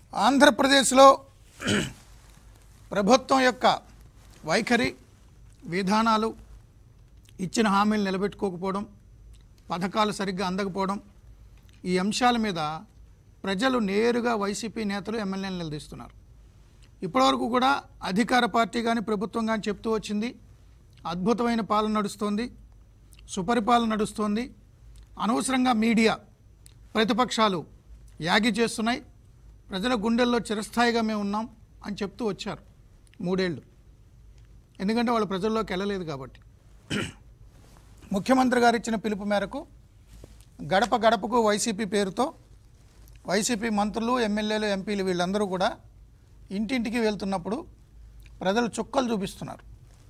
ఆంధ్రప్రదేశ్లో ప్రభుత్వం యొక్క వైఖరి విధానాలు ఇచ్చిన హామీలు నిలబెట్టుకోకపోవడం పథకాలు సరిగ్గా అందకపోవడం ఈ అంశాల మీద ప్రజలు నేరుగా వైసీపీ నేతలు ఎమ్మెల్యేలు నిలదీస్తున్నారు ఇప్పటివరకు కూడా అధికార పార్టీ కానీ ప్రభుత్వం కానీ చెప్తూ వచ్చింది అద్భుతమైన పాలన నడుస్తోంది సుపరిపాలన నడుస్తోంది అనవసరంగా మీడియా ప్రతిపక్షాలు యాగి చేస్తున్నాయి ప్రజల గుండెల్లో చిరస్థాయిగా మేము ఉన్నాం అని చెప్తూ వచ్చారు మూడేళ్ళు ఎందుకంటే వాళ్ళు ప్రజల్లోకి వెళ్ళలేదు కాబట్టి ముఖ్యమంత్రి గారు ఇచ్చిన పిలుపు మేరకు గడప గడపకు వైసీపీ పేరుతో వైసీపీ మంత్రులు ఎమ్మెల్యేలు ఎంపీలు వీళ్ళందరూ కూడా ఇంటింటికి వెళ్తున్నప్పుడు ప్రజలు చుక్కలు చూపిస్తున్నారు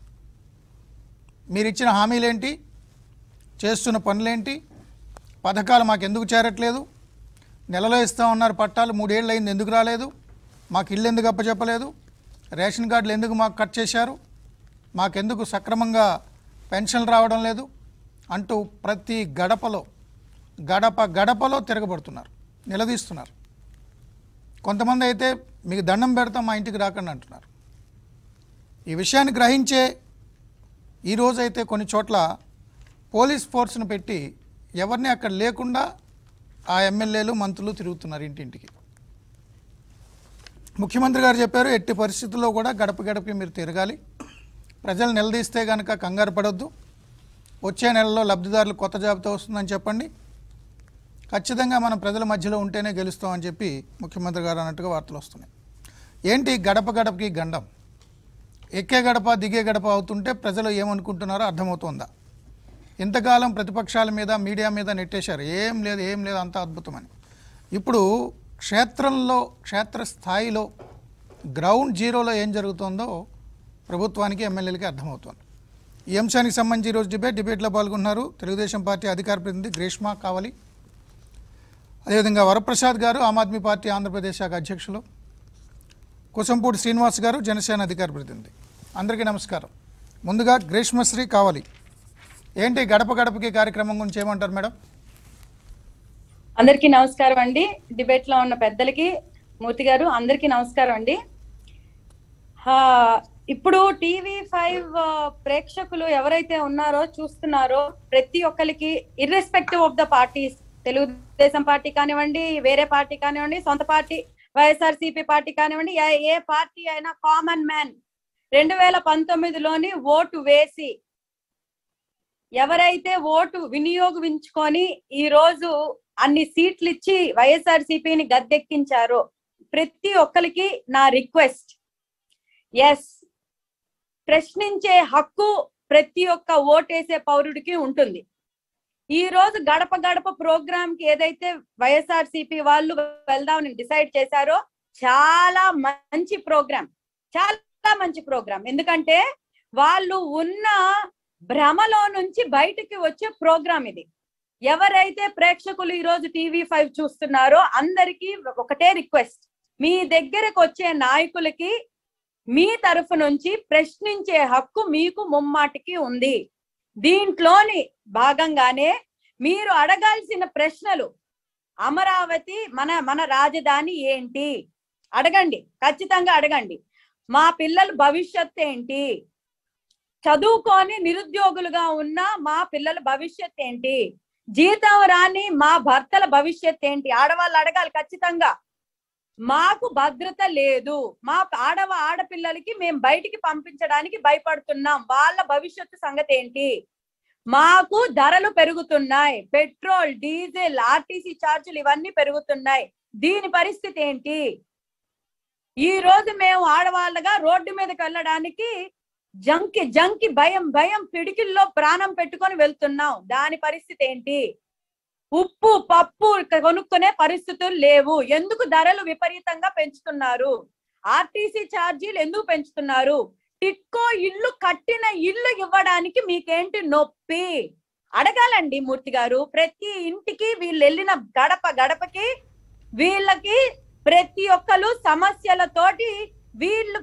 మీరు ఇచ్చిన హామీలేంటి చేస్తున్న పనులేంటి పథకాలు మాకు ఎందుకు చేరట్లేదు నెలలో ఇస్తామన్నారు పట్టాలు మూడేళ్ళు అయింది ఎందుకు రాలేదు మాకు ఇల్లు ఎందుకు అప్పచెప్పలేదు రేషన్ కార్డులు ఎందుకు మాకు కట్ చేశారు మాకెందుకు సక్రమంగా పెన్షన్లు రావడం లేదు అంటూ ప్రతి గడపలో గడప గడపలో తిరగబడుతున్నారు నిలదీస్తున్నారు కొంతమంది అయితే మీకు దండం పెడతాం మా ఇంటికి రాకండి అంటున్నారు ఈ విషయాన్ని గ్రహించే ఈరోజైతే కొన్ని చోట్ల పోలీస్ ఫోర్స్ను పెట్టి ఎవరిని అక్కడ లేకుండా ఆ ఎమ్మెల్యేలు మంత్రులు తిరుగుతున్నారు ఇంటింటికి ముఖ్యమంత్రి గారు చెప్పారు ఎట్టి పరిస్థితుల్లో కూడా గడప గడపకి మీరు తిరగాలి ప్రజలు నిలదీస్తే కనుక కంగారు పడొద్దు వచ్చే నెలలో లబ్ధిదారులు కొత్త జాబితా వస్తుందని చెప్పండి ఖచ్చితంగా మనం ప్రజల మధ్యలో ఉంటేనే గెలుస్తామని చెప్పి ముఖ్యమంత్రి గారు అన్నట్టుగా వార్తలు వస్తున్నాయి ఏంటి గడప గడపకి గండం ఎక్కే గడప దిగే గడప అవుతుంటే ప్రజలు ఏమనుకుంటున్నారో అర్థమవుతోందా ఇంతకాలం ప్రతిపక్షాల మీద మీడియా మీద నెట్టేశారు ఏం లేదు ఏం లేదు అంత అద్భుతమని ఇప్పుడు క్షేత్రంలో క్షేత్ర స్థాయిలో గ్రౌండ్ జీరోలో ఏం జరుగుతుందో ప్రభుత్వానికి ఎమ్మెల్యేలకి అర్థమవుతోంది ఈ అంశానికి సంబంధించి ఈరోజు డిబేట్ డిబేట్లో పాల్గొన్నారు తెలుగుదేశం పార్టీ అధికార ప్రతినిధి గ్రీష్మా కావలి అదేవిధంగా వరప్రసాద్ గారు ఆమ్ ఆద్మీ పార్టీ ఆంధ్రప్రదేశ్ శాఖ అధ్యక్షులు కుసంపూడి శ్రీనివాస్ గారు జనసేన అధికార ప్రతినిధి అందరికీ నమస్కారం ముందుగా గ్రీష్మశ్రీ కావాలి ఏంటి గడప గడపకి కార్యక్రమం గురించి ఏమంటారు మేడం అందరికీ నమస్కారం అండి డిబేట్ లో ఉన్న పెద్దలకి మూర్తి గారు అందరికీ నమస్కారం అండి ఆ, ఇప్పుడు టీవీ ఫైవ్ ప్రేక్షకులు ఎవరైతే ఉన్నారో చూస్తున్నారో ప్రతి ఒక్కరికి irrespective of the parties Telugu Desam party కానివ్వండి వేరే పార్టీ కానివ్వండి సొంత పార్టీ వైఎస్ఆర్సీపీ పార్టీ కానివ్వండి ఏ- ఏ పార్టీ అయినా కామన్ మ్యాన్ రెండు వేల పంతొమ్మిదిలోని ఓటు వేసి ఎవరైతే ఓటు వినియోగించుకొని ఈ రోజు అన్ని సీట్లు ఇచ్చి వైఎస్ఆర్ సిపిని గద్దెక్కించారో ప్రతి ఒక్కరికి నా రిక్వెస్ట్ ఎస్ ప్రశ్నించే హక్కు ప్రతి ఒక్క ఓటేసే పౌరుడికి ఉంటుంది ఈ రోజు గడప గడప ప్రోగ్రామ్ కి ఏదైతే వైఎస్ఆర్ సిపి వాళ్ళు వెళ్దామని డిసైడ్ చేశారో చాలా మంచి ప్రోగ్రామ్ చాలా మంచి ప్రోగ్రామ్ ఎందుకంటే వాళ్ళు ఉన్న భ్రమలో నుంచి బయటికి వచ్చే ప్రోగ్రామ్ ఇది ఎవరైతే ప్రేక్షకులు ఈ రోజు టీవీ ఫైవ్ చూస్తున్నారో అందరికీ ఒకటే రిక్వెస్ట్ మీ దగ్గరకు వచ్చే నాయకులకి మీ తరఫు నుంచి ప్రశ్నించే హక్కు మీకు ముమ్మాటికి ఉంది దీంట్లోని భాగంగానే మీరు అడగాల్సిన ప్రశ్నలు అమరావతి మన మన రాజధాని ఏంటి అడగండి ఖచ్చితంగా అడగండి మా పిల్లల భవిష్యత్ ఏంటి చదువుకొని నిరుద్యోగులుగా ఉన్న మా పిల్లల భవిష్యత్ ఏంటి జీతం రాని మా భర్తల భవిష్యత్ ఏంటి ఆడవాళ్ళు అడగాలి ఖచ్చితంగా మాకు భద్రత లేదు మా ఆడవ ఆడపిల్లలకి మేము బయటికి పంపించడానికి భయపడుతున్నాం వాళ్ళ భవిష్యత్తు సంగతి ఏంటి మాకు ధరలు పెరుగుతున్నాయి పెట్రోల్ డీజిల్ ఆర్టీసీ ఛార్జీలు ఇవన్నీ పెరుగుతున్నాయి దీని పరిస్థితి ఏంటి ఈ రోజు మేము ఆడవాళ్ళగా రోడ్డు మీదకి వెళ్ళడానికి జంకి జంకి భయం భయం పిడికిల్లో ప్రాణం పెట్టుకొని వెళ్తున్నాం దాని పరిస్థితి ఏంటి ఉప్పు పప్పు కొనుక్కునే పరిస్థితులు లేవు ఎందుకు ధరలు విపరీతంగా పెంచుతున్నారు ఆర్టీసీ ఛార్జీలు ఎందుకు పెంచుతున్నారు టిట్కో ఇల్లు కట్టిన ఇల్లు ఇవ్వడానికి మీకేంటి నొప్పి అడగాలండి మూర్తి గారు ప్రతి ఇంటికి వీళ్ళు వెళ్ళిన గడప గడపకి వీళ్ళకి ప్రతి ఒక్కరు సమస్యలతోటి వీళ్ళు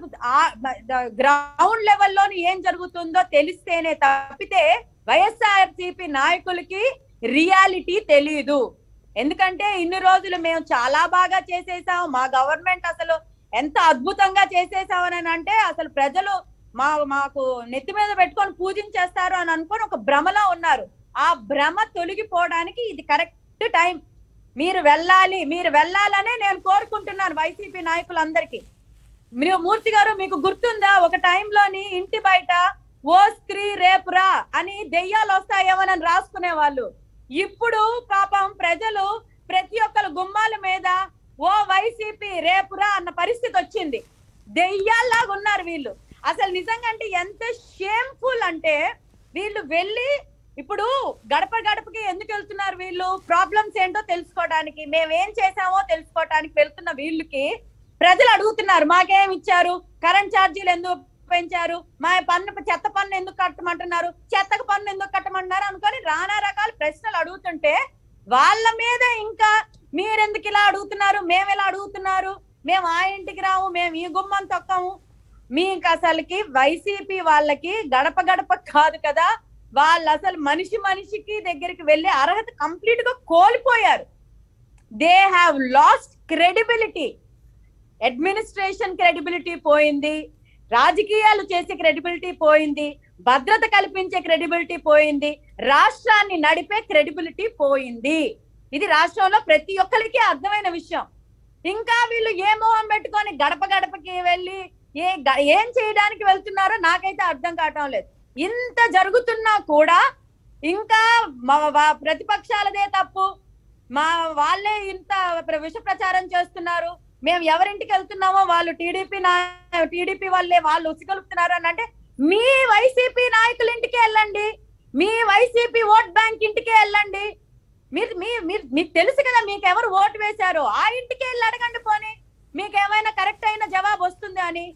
గ్రౌండ్ లెవెల్లోని ఏం జరుగుతుందో తెలిస్తేనే తప్పితే వైఎస్ఆర్ నాయకులకి రియాలిటీ తెలియదు ఎందుకంటే ఇన్ని రోజులు మేము చాలా బాగా చేసేసాం మా గవర్నమెంట్ అసలు ఎంత అద్భుతంగా చేసేసామని అంటే అసలు ప్రజలు మా మాకు నెత్తి మీద పెట్టుకొని పూజించేస్తారు అని అనుకొని ఒక భ్రమలో ఉన్నారు ఆ భ్రమ తొలగిపోవడానికి ఇది కరెక్ట్ టైం మీరు వెళ్ళాలి మీరు వెళ్ళాలనే నేను కోరుకుంటున్నాను వైసీపీ నాయకులందరికీ మీరు మూర్తి గారు మీకు గుర్తుందా ఒక టైంలోని ఇంటి బయట ఓ స్త్రీ రేపురా అని దెయ్యాలు వస్తాయేమోనని రాసుకునే వాళ్ళు ఇప్పుడు పాపం ప్రజలు ప్రతి ఒక్కరు గుమ్మాల మీద ఓ వైసీపీ రేపురా అన్న పరిస్థితి వచ్చింది దెయ్యాల్లాగా ఉన్నారు వీళ్ళు అసలు నిజంగా అంటే ఎంత షేమ్ఫుల్ అంటే వీళ్ళు వెళ్ళి ఇప్పుడు గడప గడపకి ఎందుకు వెళ్తున్నారు వీళ్ళు ప్రాబ్లమ్స్ ఏంటో తెలుసుకోవడానికి మేము ఏం చేసామో తెలుసుకోవడానికి వెళ్తున్న వీళ్ళకి ప్రజలు అడుగుతున్నారు మాకేం ఇచ్చారు కరెంట్ ఛార్జీలు ఎందుకు పెంచారు మా పన్ను చెత్త పన్ను ఎందుకు కట్టమంటున్నారు చెత్తకు పన్ను ఎందుకు కట్టమంటున్నారు అనుకొని రానా రకాల ప్రశ్నలు అడుగుతుంటే వాళ్ళ మీద ఇంకా మీరెందుకు ఇలా అడుగుతున్నారు మేము ఇలా అడుగుతున్నారు మేము ఆ ఇంటికి రాము మేము ఈ గుమ్మం తొక్కము మీకు అసలుకి వైసీపీ వాళ్ళకి గడప గడప కాదు కదా వాళ్ళు అసలు మనిషి మనిషికి దగ్గరికి వెళ్ళే అర్హత కంప్లీట్ గా కోల్పోయారు they have lost credibility administration credibility పోయింది రాజకీయాలు చేసే క్రెడిబిలిటీ పోయింది భద్రత కల్పించే క్రెడిబిలిటీ పోయింది రాష్ట్రాన్ని నడిపే క్రెడిబిలిటీ పోయింది ఇది రాష్ట్రంలో ప్రతి ఒక్కరికి అర్థమైన విషయం ఇంకా వీళ్ళు ఏ మొహం పెట్టుకొని గడప గడపకి వెళ్ళి ఏ గ- ఏం చేయడానికి వెళ్తున్నారో నాకైతే అర్థం కావటం లేదు ఇంత జరుగుతున్నా కూడా ఇంకా మా వా- ప్రతిపక్షాలదే తప్పు మా వాళ్ళే ఇంత ప్ర- విష ప్రచారం చేస్తున్నారు మేము ఎవరింటికి వెళ్తున్నామో వాళ్ళు టీడీపీ నా టీడీపీ వాళ్ళే వాళ్ళు ఉసిగొలుపుతున్నారు అని అంటే మీ వైసీపీ నాయకుల ఇంటికి వెళ్ళండి మీ వైసీపీ ఓట్ బ్యాంక్ ఇంటికి వెళ్ళండి మీరు మీ మీరు మీకు తెలుసు కదా మీకు ఎవరు ఓటు వేశారో ఆ ఇంటికి వెళ్ళి అడగండి పోనీ మీకు ఏమైనా కరెక్ట్ అయిన జవాబు వస్తుంది అని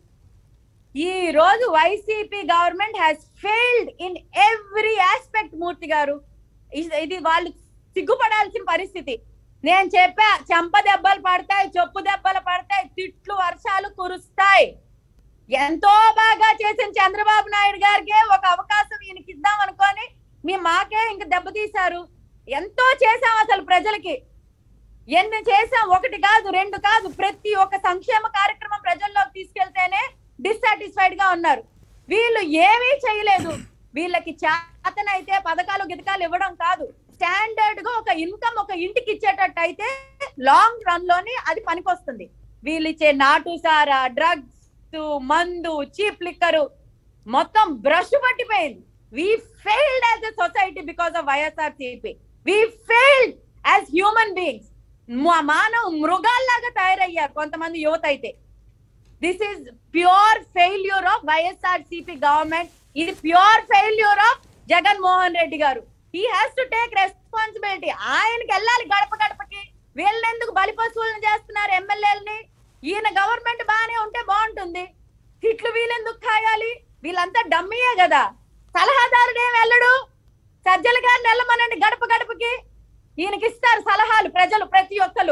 ఈ రోజు YCP government has failed in every aspect Murthy garu ఇది- ఇది వాళ్ళు సిగ్గుపడాల్సిన పరిస్థితి నేను చెప్పా చెంప దెబ్బలు పడతాయి చెప్పు దెబ్బలు పడతాయి తిట్లు వర్షాలు కురుస్తాయి ఎంతో బాగా చేసిన చంద్రబాబు నాయుడు గారికి ఒక అవకాశం ఈయనకి ఇద్దాం అనుకొని మీ మాకే ఇంక దెబ్బతీశారు ఎంతో చేశాం అసలు ప్రజలకి ఎన్ని చేసాం ఒకటి కాదు రెండు కాదు ప్రతి ఒక్క సంక్షేమ కార్యక్రమం ప్రజల్లోకి తీసుకెళ్తేనే డిస్సాటిస్ఫైడ్ గా ఉన్నారు వీళ్ళు ఏమీ చేయలేదు వీళ్ళకి చేతనైతే పథకాలు గితకాలు ఇవ్వడం కాదు స్టాండర్డ్ గా ఒక ఇన్కమ్ ఒక ఇంటికి ఇచ్చేటట్టు అయితే లాంగ్ రన్ లోని అది పనికొస్తుంది వీళ్ళు ఇచ్చే నాటు సారా డ్రగ్స్ మందు చీప్ లిక్కరు మొత్తం బ్రష్ పట్టిపోయింది we failed as a society because of YSRCP we failed as human beings మానవ మృగాల్లాగా తయారయ్యారు కొంతమంది యువత అయితే this is pure failure of YSRCP government ఇది pure failure of Jagan Mohan Reddy garu he has to take responsibility ఆయనకి వెళ్ళాలి గడప గడపకి వీళ్ళని ఎందుకు బలి పశువులను చేస్తున్నారు ఎమ్మెల్యేలని ఈయన గవర్నమెంట్ బాగానే ఉంటే బాగుంటుంది తిట్లు వీళ్ళెందుకు కాయాలి వీళ్ళంతా డమ్మీయే కదా సలహాదారుడేం వెళ్ళడు సజ్జల గారిని వెళ్ళమనండి గడప గడపకి ఈయనకి ఇస్తారు సలహాలు ప్రజలు ప్రతి ఒక్కరు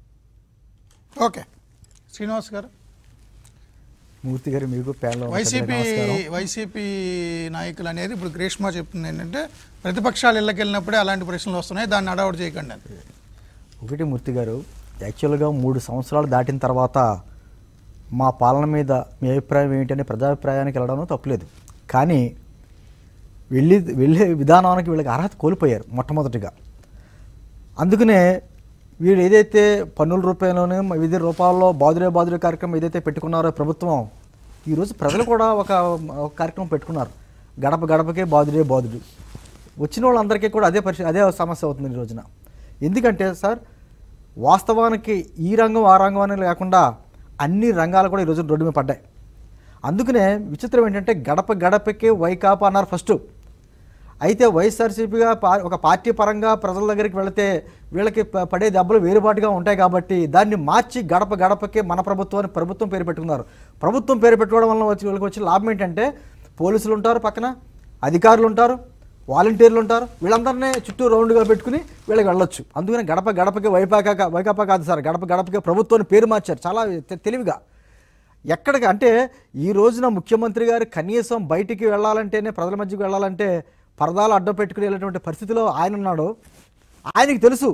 ఓకే శ్రీనివాస్ గారు మూర్తి గారు మీకు ప్యానల్ వైసీపీ వైసీపీ నాయకులు అనేది ఇప్పుడు గ్రీష్మ చెప్తుంది ఏంటంటే ప్రతిపక్షాలు ఇళ్ళకి వెళ్ళినప్పుడే అలాంటి ప్రశ్నలు వస్తున్నాయి దాన్ని అడౌట్ చేయకండి అని ఒకటి మూర్తి గారు యాక్చువల్గా మూడు సంవత్సరాలు దాటిన తర్వాత మా పాలన మీద మీ అభిప్రాయం ఏంటని ప్రజాభిప్రాయానికి వెళ్ళడం తప్పులేదు కానీ వెళ్ళి వెళ్ళే విధానానికి వీళ్ళకి అర్హత కోల్పోయారు మొట్టమొదటిగా అందుకనే వీళ్ళు ఏదైతే పన్నుల రూపాయలోనే వివిధ రూపాల్లో బాదురే బాదురే కార్యక్రమం ఏదైతే పెట్టుకున్నారో ప్రభుత్వం ఈరోజు ప్రజలు కూడా ఒక ఒక కార్యక్రమం పెట్టుకున్నారు గడప గడపకే బాదురే బాదుడు వచ్చిన వాళ్ళందరికీ కూడా అదే పరిస్థితి అదే సమస్య అవుతుంది ఈ రోజున ఎందుకంటే సార్ వాస్తవానికి ఈ రంగం ఆ రంగం అని లేకుండా అన్ని రంగాలు కూడా ఈరోజు రోడ్డు మీద పడ్డాయి అందుకనే విచిత్రం ఏంటంటే గడప గడపకే వైకాపా అన్నారు ఫస్ట్ అయితే వైఎస్ఆర్సీపీగా పా ఒక పార్టీ పరంగా ప్రజల దగ్గరికి వెళితే వీళ్ళకి ప- పడే దెబ్బలు వేరుబాటుగా ఉంటాయి కాబట్టి దాన్ని మార్చి గడప గడపకే మన ప్రభుత్వాన్ని ప్రభుత్వం పేరు పెట్టుకున్నారు ప్రభుత్వం పేరు పెట్టుకోవడం వల్ల వచ్చి వీళ్ళకి వచ్చే లాభం ఏంటంటే పోలీసులు ఉంటారు పక్కన అధికారులు ఉంటారు వాలంటీర్లు ఉంటారు వీళ్ళందరినీ చుట్టూ రౌండ్గా పెట్టుకుని వీళ్ళకి వెళ్ళొచ్చు అందుకని గడప గడపకి వైపాక వైకాపా కాదు సార్ గడప గడపకి ప్రభుత్వాన్ని పేరు మార్చారు చాలా తె- తెలివిగా ఎక్కడికి అంటే ఈ రోజున ముఖ్యమంత్రి గారు కనీసం బయటికి వెళ్ళాలంటేనే ప్రజల మధ్యకి వెళ్ళాలంటే పరదాలు అడ్డం పెట్టుకుని వెళ్ళేటువంటి పరిస్థితిలో ఆయన ఉన్నాడు ఆయనకి తెలుసు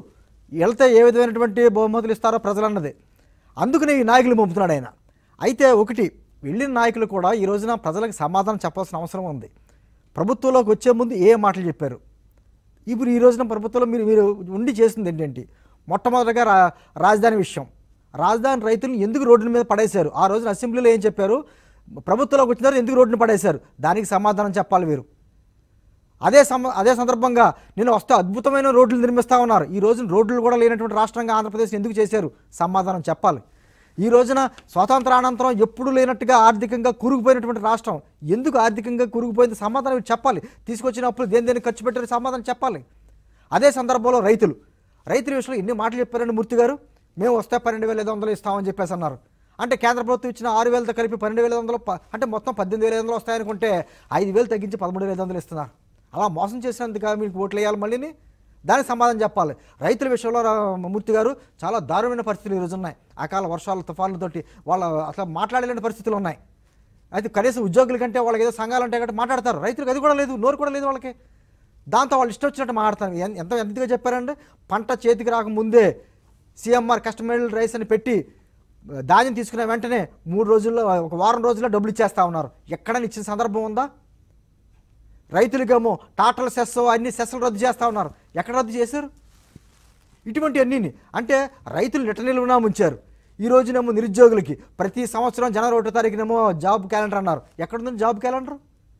వెళ్తే ఏ విధమైనటువంటి బహుమతులు ఇస్తారో ప్రజలు అన్నది అందుకనే ఈ నాయకులు పంపుతున్నాడు ఆయన అయితే ఒకటి వెళ్ళిన నాయకులు కూడా ఈ రోజున ప్రజలకు సమాధానం చెప్పాల్సిన అవసరం ఉంది ప్రభుత్వంలోకి వచ్చే ముందు ఏ మాటలు చెప్పారు ఇప్పుడు ఈ రోజున ప్రభుత్వంలో మీరు మీరు ఉండి చేసింది ఏంటంటే మొట్టమొదటిగా రా రాజధాని విషయం రాజధాని రైతులను ఎందుకు రోడ్ల మీద పడేశారు ఆ రోజున అసెంబ్లీలో ఏం చెప్పారు ప్రభుత్వంలోకి వచ్చిన తర్వాత ఎందుకు రోడ్డును పడేశారు దానికి సమాధానం చెప్పాలి వీరు అదే సమ అదే సందర్భంగా నేను వస్తే అద్భుతమైన రోడ్లు నిర్మిస్తా ఉన్నారు ఈ రోజున రోడ్లు కూడా లేనటువంటి రాష్ట్రంగా ఆంధ్రప్రదేశ్ ఎందుకు చేశారు సమాధానం చెప్పాలి ఈ రోజున స్వాతంత్రానంతరం ఎప్పుడు లేనట్టుగా ఆర్థికంగా కురుగుపోయినటువంటి రాష్ట్రం ఎందుకు ఆర్థికంగా కురుగుపోయింది సమాధానం వీరు చెప్పాలి తీసుకొచ్చిన అప్పులు దేని దేని ఖర్చు పెట్టారు సమాధానం చెప్పాలి అదే సందర్భంలో రైతులు రైతుల విషయంలో ఎన్ని మాటలు చెప్పారండి మూర్తి గారు మేము వస్తే పన్నెండు వేల ఐదు వందలు ఇస్తామని చెప్పేసి అన్నారు అంటే కేంద్ర ప్రభుత్వం ఇచ్చిన ఆరు వేలతో కలిపి పన్నెండు వేల ఐదు వందలు ప- అంటే మొత్తం పద్దెనిమిది వేల ఐదు వందలు వస్తాయనుకుంటే ఐదు వేలు తగ్గించి పదమూడు వేల ఐదు వందలు ఇస్తున్నారు అలా మోసం చేసినందుకు మీకు ఓట్లు వేయాలి మళ్ళీని దానికి సమాధానం చెప్పాలి రైతుల విషయంలో రా- మూర్తి గారు చాలా దారుణమైన పరిస్థితులు ఈరోజు ఉన్నాయి అకాల వర్షాలు తుఫాన్లతోటి వాళ్ళ అసలు మాట్లాడలేని పరిస్థితులు ఉన్నాయి అయితే కనీసం ఉద్యోగుల కంటే వాళ్ళకి ఏదో సంఘాలు ఉంటాయి కాబట్టి మాట్లాడతారు రైతులకు అది కూడా లేదు నోరు కూడా లేదు వాళ్ళకి దాంతో వాళ్ళు ఇష్టం వచ్చినట్టు మాట్లాడతారు ఎన్- ఎంత ఎంతగా చెప్పారంటే పంట చేతికి రాకముందే సీఎంఆర్ కస్టమర్ రైస్ అని పెట్టి ధాన్యం తీసుకున్న వెంటనే మూడు రోజుల్లో ఒక వారం రోజుల్లో డబ్బులు ఇచ్చేస్తా ఉన్నారు ఎక్కడైనా ఇచ్చిన సందర్భం ఉందా రైతులకేమో టాటల సెస్ అన్ని సెస్లు రద్దు చేస్తూ ఉన్నారు ఎక్కడ రద్దు చేశారు ఇటువంటి అన్నీ అంటే రైతులు నిట్ట నిలువునా ముంచారు ఈ రోజునేమో నిరుద్యోగులకి ప్రతి సంవత్సరం జనవరి ఒకటో తారీఖునేమో జాబ్ క్యాలెండర్ అన్నారు ఎక్కడుంది జాబ్ క్యాలెండర్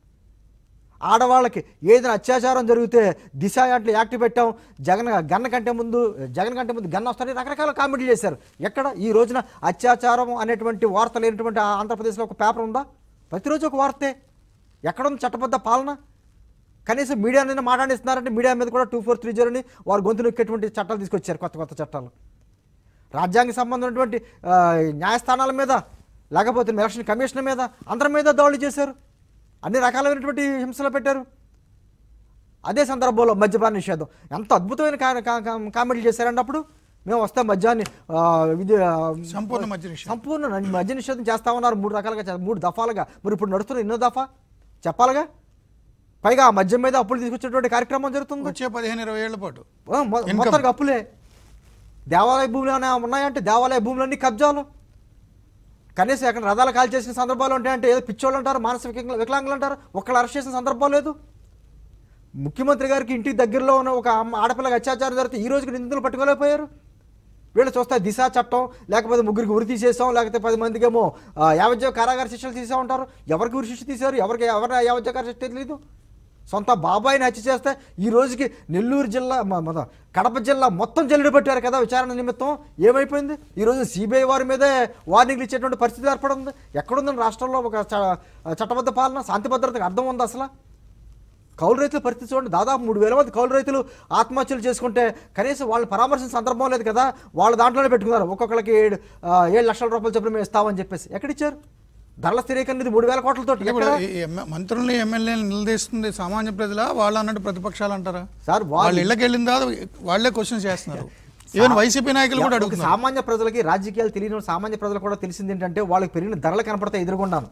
ఆడవాళ్ళకి ఏదైనా అత్యాచారం జరిగితే దిశ అట్లా యాక్ట్ పెట్టాం జగన్ గన్న కంటే ముందు జగన్ కంటే ముందు గన్న వస్తారని రకరకాల కామెంట్లు చేశారు ఎక్కడ ఈ రోజున అత్యాచారం అనేటువంటి వార్త లేనటువంటి ఆ ఆంధ్రప్రదేశ్లో ఒక పేపర్ ఉందా ప్రతిరోజు ఒక వార్తే ఎక్కడుంది చట్టబద్ధ పాలన కనీసం మీడియా నిన్న మాట్లాడిస్తున్నారంటే మీడియా మీద కూడా టూ ఫోర్ త్రీ జీరోని వారు గొంతు నొక్కేటువంటి చట్టాలు తీసుకొచ్చారు కొత్త కొత్త చట్టాలు రాజ్యాంగ సంబంధమైనటువంటి ఆ, న్యాయస్థానాల మీద లేకపోతే ఎలక్షన్ కమిషన్ మీద అందరి మీద దాడులు చేశారు అన్ని రకాలైనటువంటి హింసలు పెట్టారు అదే సందర్భంలో మద్యపాన నిషేధం ఎంత అద్భుతమైన కా- కా- కా- కామెంట్లు చేశారండి అప్పుడు మేము వస్తాం మద్యాన్ని ఆ, ఇది ఆ, సంపూర్ణ మద్య నిషేధం. సంపూర్ణ న- మద్య నిషేధం చేస్తా ఉన్నారు మూడు రకాలుగా చే- మూడు దఫాలుగా మరి ఇప్పుడు నడుస్తున్న ఎన్నో దఫా చెప్పాలిగా పైగా ఆ మద్యం మీద అప్పులు తీసుకొచ్చేటువంటి కార్యక్రమం జరుగుతుంది వచ్చే పదిహేను ఇరవై ఏళ్ల పాటు ఆ, మొ- Income. మొత్తానికి అప్పులే దేవాలయ భూములు ఏమైనా ఉన్నాయంటే దేవాలయ భూములన్నీ కబ్జాలు కనీసం ఎక్కడ రథాలు కాల్ చేసిన సందర్భాలు ఉంటాయంటే ఏదో పిచ్చోళ్ళు అంటారు మానసిక వికలాంగులు- వికలాంగులు అంటారు ఒక్కళ్ళు అరెస్ట్ చేసిన సందర్భం లేదు ముఖ్యమంత్రి గారికి ఇంటికి దగ్గరలో ఉన్న ఒక అమ్మ ఆడపిల్లకి అత్యాచారం జరిగితే ఈ రోజుకి నిందితులు పట్టుకోలేకపోయారు వీళ్ళు చూస్తే దిశ చట్టం లేకపోతే ముగ్గురికి ఉరి తీసేసాం లేకపోతే పది మందికి ఏమో ఆ, యావజ్జీవ కారాగార శిక్షలు తీసా ఉంటారు ఎవరికి ఉరి శిక్ష తీశారు ఎవరికి ఎవరి యావజ్జీవ కార శిక్ష తెలియదు సొంత బాబాయిని హత్య చేస్తే ఈ రోజుకి నెల్లూరు జిల్లా మ- మన కడప జిల్లా మొత్తం జల్లుడు పెట్టారు కదా విచారణ నిమిత్తం ఏమైపోయింది ఈ రోజు సిబిఐ వారి మీదే వార్నింగ్లు ఇచ్చేటువంటి పరిస్థితి ఏర్పడింది ఎక్కడుందని రాష్ట్రంలో ఒక చ- చట్టబద్ధ పాలన శాంతి భద్రతకు అర్థం ఉంది అసలు కౌలు రైతుల పరిస్థితి చూడండి దాదాపు మూడు వేల మంది కౌలు రైతులు ఆత్మహత్యలు చేసుకుంటే కనీసం వాళ్ళు పరామర్శించిన సందర్భం లేదు కదా వాళ్ళ దాంట్లోనే పెట్టుకున్నారు ఒక్కొక్కరికి ఏడు ఆ, ఏడు లక్షల రూపాయలు చొప్పున మేము ఇస్తామని చెప్పేసి ఎక్కడిచ్చారు ధరల స్థిరీకరణ ఇది మూడు వేల కోట్లతో ఇప్పుడు ఈ ఎమ్మె- మంత్రుల్ని ఎమ్మెల్యేలు నిలదీస్తుంది సామాన్య ప్రజల వాళ్ళు అన్నట్టు ప్రతిపక్షాలు అంటారా సార్ వాళ్ళ వాళ్ళు ఇళ్ళకి వెళ్ళిందా వాళ్ళే క్వశ్చన్ చేస్తున్నారు ఈవెన్ వైసీపీ నాయకులు కూడా ఒక అడుగుతున్నారు సామాన్య ప్రజలకి రాజకీయాలు తెలియని సామాన్య ప్రజలు కూడా తెలిసింది ఏంటంటే వాళ్ళకి పెరిగిన ధరలు కనపడతాయి ఎదురుగుండాను